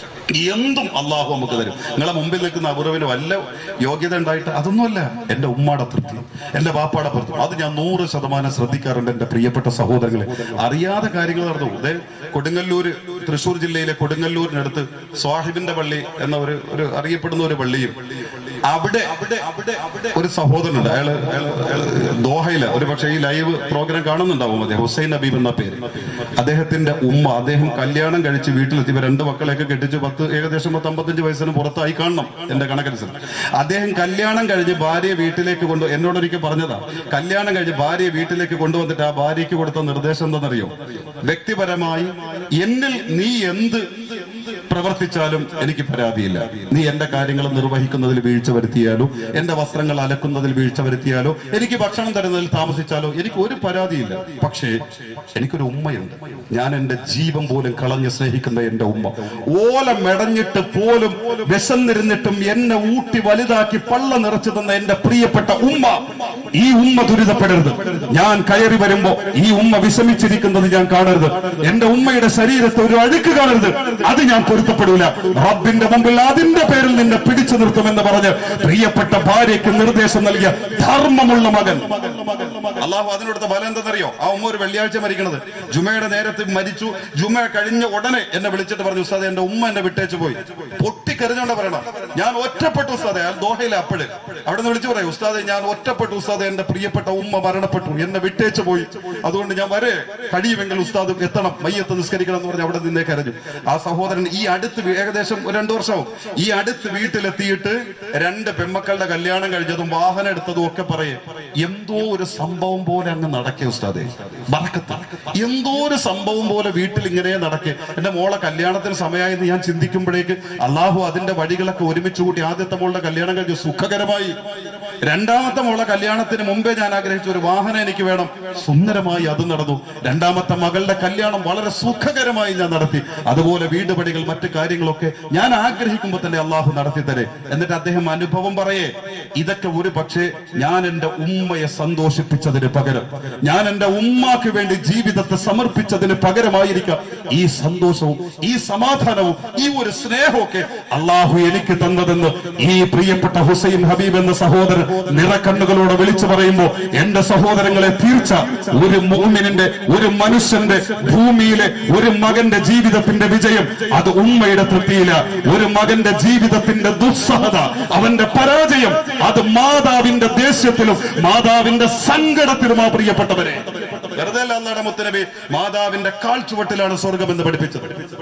എന്തും അള്ളാഹു നമുക്ക് തരും നിങ്ങളെ മുമ്പിൽ നിൽക്കുന്ന അപൂർവന് വല്ല യോഗ്യത ഉണ്ടായിട്ട് അതൊന്നുമല്ല എന്റെ ഉമ്മാടെ തൃപ്തി എന്റെ ബാപ്പാടെ തൃപ്തി അത് ഞാൻ നൂറ് ശതമാനം ശ്രദ്ധിക്കാറുണ്ട് എന്റെ പ്രിയപ്പെട്ട സഹോദരങ്ങളെ അറിയാതെ കാര്യങ്ങൾ നടന്നു അതെ കൊടുങ്ങല്ലൂര് തൃശൂർ ജില്ലയിലെ കൊടുങ്ങല്ലൂരിനടുത്ത് സ്വാഹിബിന്റെ പള്ളി എന്ന ഒരു ഒരു അറിയപ്പെടുന്ന ഒരു പള്ളിയും അവിടെ അവിടെ അവിടെ അവിടെ ഒരു സഹോദരനുണ്ട് അയാള് അയാള് അയാള് ദോഹയില് ഒരു പക്ഷേ ഈ ലൈവ് പ്രോഗ്രാം കാണുന്നുണ്ടാവും അദ്ദേഹം ഹുസൈൻ നബീബ് എന്ന പേര് അദ്ദേഹത്തിന്റെ ഉമ്മ അദ്ദേഹം കല്യാണം കഴിച്ച് വീട്ടിലെത്തിയപ്പോ രണ്ട് മക്കളെയൊക്കെ കെട്ടിച്ച് പത്ത് ഏകദേശം പത്ത് അമ്പത്തഞ്ച് വയസ്സിന് പുറത്തായി കാണണം എന്റെ കണക്കനുസരിച്ച് അദ്ദേഹം കല്യാണം കഴിഞ്ഞ് ഭാര്യയെ വീട്ടിലേക്ക് കൊണ്ട് എന്നോടൊരിക്കൽ പറഞ്ഞതാ കല്യാണം കഴിഞ്ഞ് ഭാര്യയെ വീട്ടിലേക്ക് കൊണ്ടുവന്നിട്ട് ആ ഭാര്യയ്ക്ക് കൊടുത്ത നിർദ്ദേശം എന്താണെന്നറിയോ വ്യക്തിപരമായി എന്നിൽ നീ എന്ത് പ്രവർത്തിച്ചാലും എനിക്ക് പരാതിയില്ല നീ എന്റെ കാര്യങ്ങൾ നിർവഹിക്കുന്നതിൽ വീഴ്ച വരുത്തിയാലോ എന്റെ വസ്ത്രങ്ങൾ അലക്കുന്നതിൽ വീഴ്ച വരുത്തിയാലോ എനിക്ക് ഭക്ഷണം തരുന്നതിൽ താമസിച്ചാലോ എനിക്ക് ഒരു പരാതിയില്ല പക്ഷേ എനിക്കൊരു ഉമ്മയുണ്ട് ഞാൻ എന്റെ ജീവൻ പോലും കളഞ്ഞ് സ്നേഹിക്കുന്ന എന്റെ ഉമ്മ ഓല മെടഞ്ഞിട്ട് പോലും വിശന്നിരുന്നിട്ടും എന്നെ ഊട്ടി വലുതാക്കി പള്ള നിറച്ചു തന്ന എന്റെ പ്രിയപ്പെട്ട ഉമ്മ ഈ ഉമ്മ ദുരിതപ്പെടരുത് ഞാൻ കയറി വരുമ്പോ ഈ ഉമ്മ വിഷമിച്ചിരിക്കുന്നത് ഞാൻ കാണരുത് എന്റെ ഉമ്മയുടെ ശരീരത്തെ ഒരു അഴുക്ക് കാണരുത് അത് ഞാൻ പൊരുത്തപ്പെടൂല റബ്ബിന്റെ മുമ്പിൽ അതിന്റെ പേരിൽ നിന്നെ പിടിച്ചു നിർത്തുമെന്ന് പറഞ്ഞ് പ്രിയപ്പെട്ട ഭാര്യയ്ക്ക് നിർദ്ദേശം നൽകിയ ധർമ്മമുള്ള മകൻ അള്ളാഹു അതിനോടുത്ത ഫലം എന്തെന്നറിയോ ആ ഉമ്മ ഒരു വെള്ളിയാഴ്ച മരിക്കണത് ജുമയുടെ നേരത്തെ മരിച്ചു ജുമ കഴിഞ്ഞ ഉടനെ എന്നെ വിളിച്ചിട്ട് പറഞ്ഞു ഉസ്താദെ എന്റെ ഉമ്മ എന്നെ വിട്ടേച്ചു പോയി പൊട്ടിക്കരഞ്ഞോണ്ട പറയണം ഞാൻ ഒറ്റപ്പെട്ടു ഉസ്താദെ ആ ദോഹയിലെ അപ്പഴ് അവിടെ നിന്ന് വിളിച്ചു പറയും ഉസ്താദെ ഞാൻ ഒറ്റപ്പെട്ടു ഉസ്താദെ എന്റെ പ്രിയപ്പെട്ട ഉമ്മ മരണപ്പെട്ടു എന്നെ വിട്ടേച്ചു പോയി അതുകൊണ്ട് ഞാൻ വരെ കഴിയുമെങ്കിൽ ഉസ്താദ് എത്തണം മയ്യത്ത് നിസ്കരിക്കണം എന്ന് പറഞ്ഞ് അവിടെ നിന്നേ കരഞ്ഞു ആ സഹോദരൻ ഈ അടുത്ത് വീ- ഏകദേശം ഒരു രണ്ടു വർഷവും ഈ അടുത്ത് വീട്ടിലെത്തിയിട്ട് രണ്ട് പെമ്മക്കളുടെ കല്യാണം കഴിഞ്ഞതും വാഹനം എടുത്തതും ഒക്കെ പറയും എന്തോ ഒരു സംഭവം പോലെ അങ്ങ് നടക്കേ ഉസ്താദെ ബറക്കത്ത് എന്തോ ഒരു സംഭവം പോലെ വീട്ടിൽ ഇങ്ങനെ നടക്കേ എന്റെ മോളെ കല്യാണത്തിന് സമയമായെന്ന് ഞാൻ ചിന്തിക്കുമ്പോഴേക്ക് അള്ളാഹു അതിന്റെ വഴികളൊക്കെ ഒരുമിച്ച് കൂട്ടി ആദ്യത്തെ മോളുടെ കല്യാണം കഴിഞ്ഞു സുഖകരമായി രണ്ടാമത്തെ മോളെ കല്യാണത്തിന് മുമ്പേ ഞാൻ ആഗ്രഹിച്ച ഒരു വാഹനം എനിക്ക് വേണം സുന്ദരമായി അത് നടന്നു രണ്ടാമത്തെ മകളുടെ കല്യാണം വളരെ സുഖകരമായി ഞാൻ നടത്തി അതുപോലെ വീട് പണികൾ മറ്റു കാര്യങ്ങളൊക്കെ ഞാൻ ആഗ്രഹിക്കുമ്പോൾ തന്നെ അള്ളാഹു നടത്തി തരെ എന്നിട്ട് അദ്ദേഹം അനുഭവം പറയേ ഇതൊക്കെ ഒരു പക്ഷേ ഞാൻ എന്റെ ഉമ്മയെ സന്തോഷിപ്പിച്ചതിന് പകരം ഞാൻ എന്റെ ഉമ്മാക്ക് വേണ്ടി ജീവിതത്തെ സമർപ്പിച്ചതിന് പകരമായിരിക്കാം ഈ സന്തോഷവും ഈ സമാധാനവും ഈ ഒരു സ്നേഹമൊക്കെ അള്ളാഹു എനിക്ക് തന്നതെന്ന് ഈ പ്രിയപ്പെട്ട ഹുസൈൻ ഹബീബ് എന്ന സഹോദരൻ നിറക്കണ്ണുകളോടെ വിളിച്ചു പറയുമ്പോ എന്റെ സഹോദരങ്ങളെ തീർച്ച ഒരു മോമിനിന്റെ ഒരു മനുഷ്യന്റെ ഭൂമിയിലെ ഒരു മകന്റെ ജീവിതത്തിന്റെ വിജയം അത് ഉമ്മയുടെ തൃപ്തിയില ഒരു മകന്റെ ജീവിതത്തിന്റെ ദുസ്സഹത അവന്റെ പരാജയം അത് മാതാവിന്റെ ദേഷ്യത്തിലും മാതാവിന്റെ സങ്കടത്തിലും ആ പ്രിയപ്പെട്ടവരെ വെറുതെ അല്ല അല്ലാടെ മുത്തനബി മാതാവിന്റെ കാൽച്ചുവട്ടിലാണ് സ്വർഗം എന്ന് പഠിപ്പിച്ചത്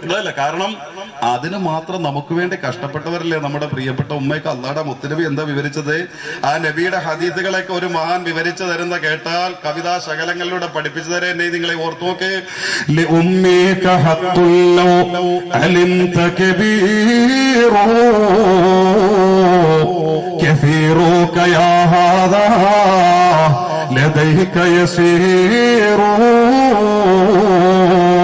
അതല്ല കാരണം അതിന് മാത്രം നമുക്ക് വേണ്ടി കഷ്ടപ്പെട്ടവരല്ലേ നമ്മുടെ പ്രിയപ്പെട്ട ഉമ്മയ്ക്ക് അള്ളാടെ മുത്തുനബി എന്താ വിവരിച്ചത് ആ നബിയുടെ ഹദീസുകളൊക്കെ ഒരു മഹാൻ വിവരിച്ചു തരുന്ന കേട്ടാൽ കവിതാ ശകലങ്ങളിലൂടെ പഠിപ്പിച്ചു തരേണ്ടേ നിങ്ങളെ ഓർത്തു നോക്ക് لأمك حق لو علمت كبير كثيرك يا هذا لديك يسير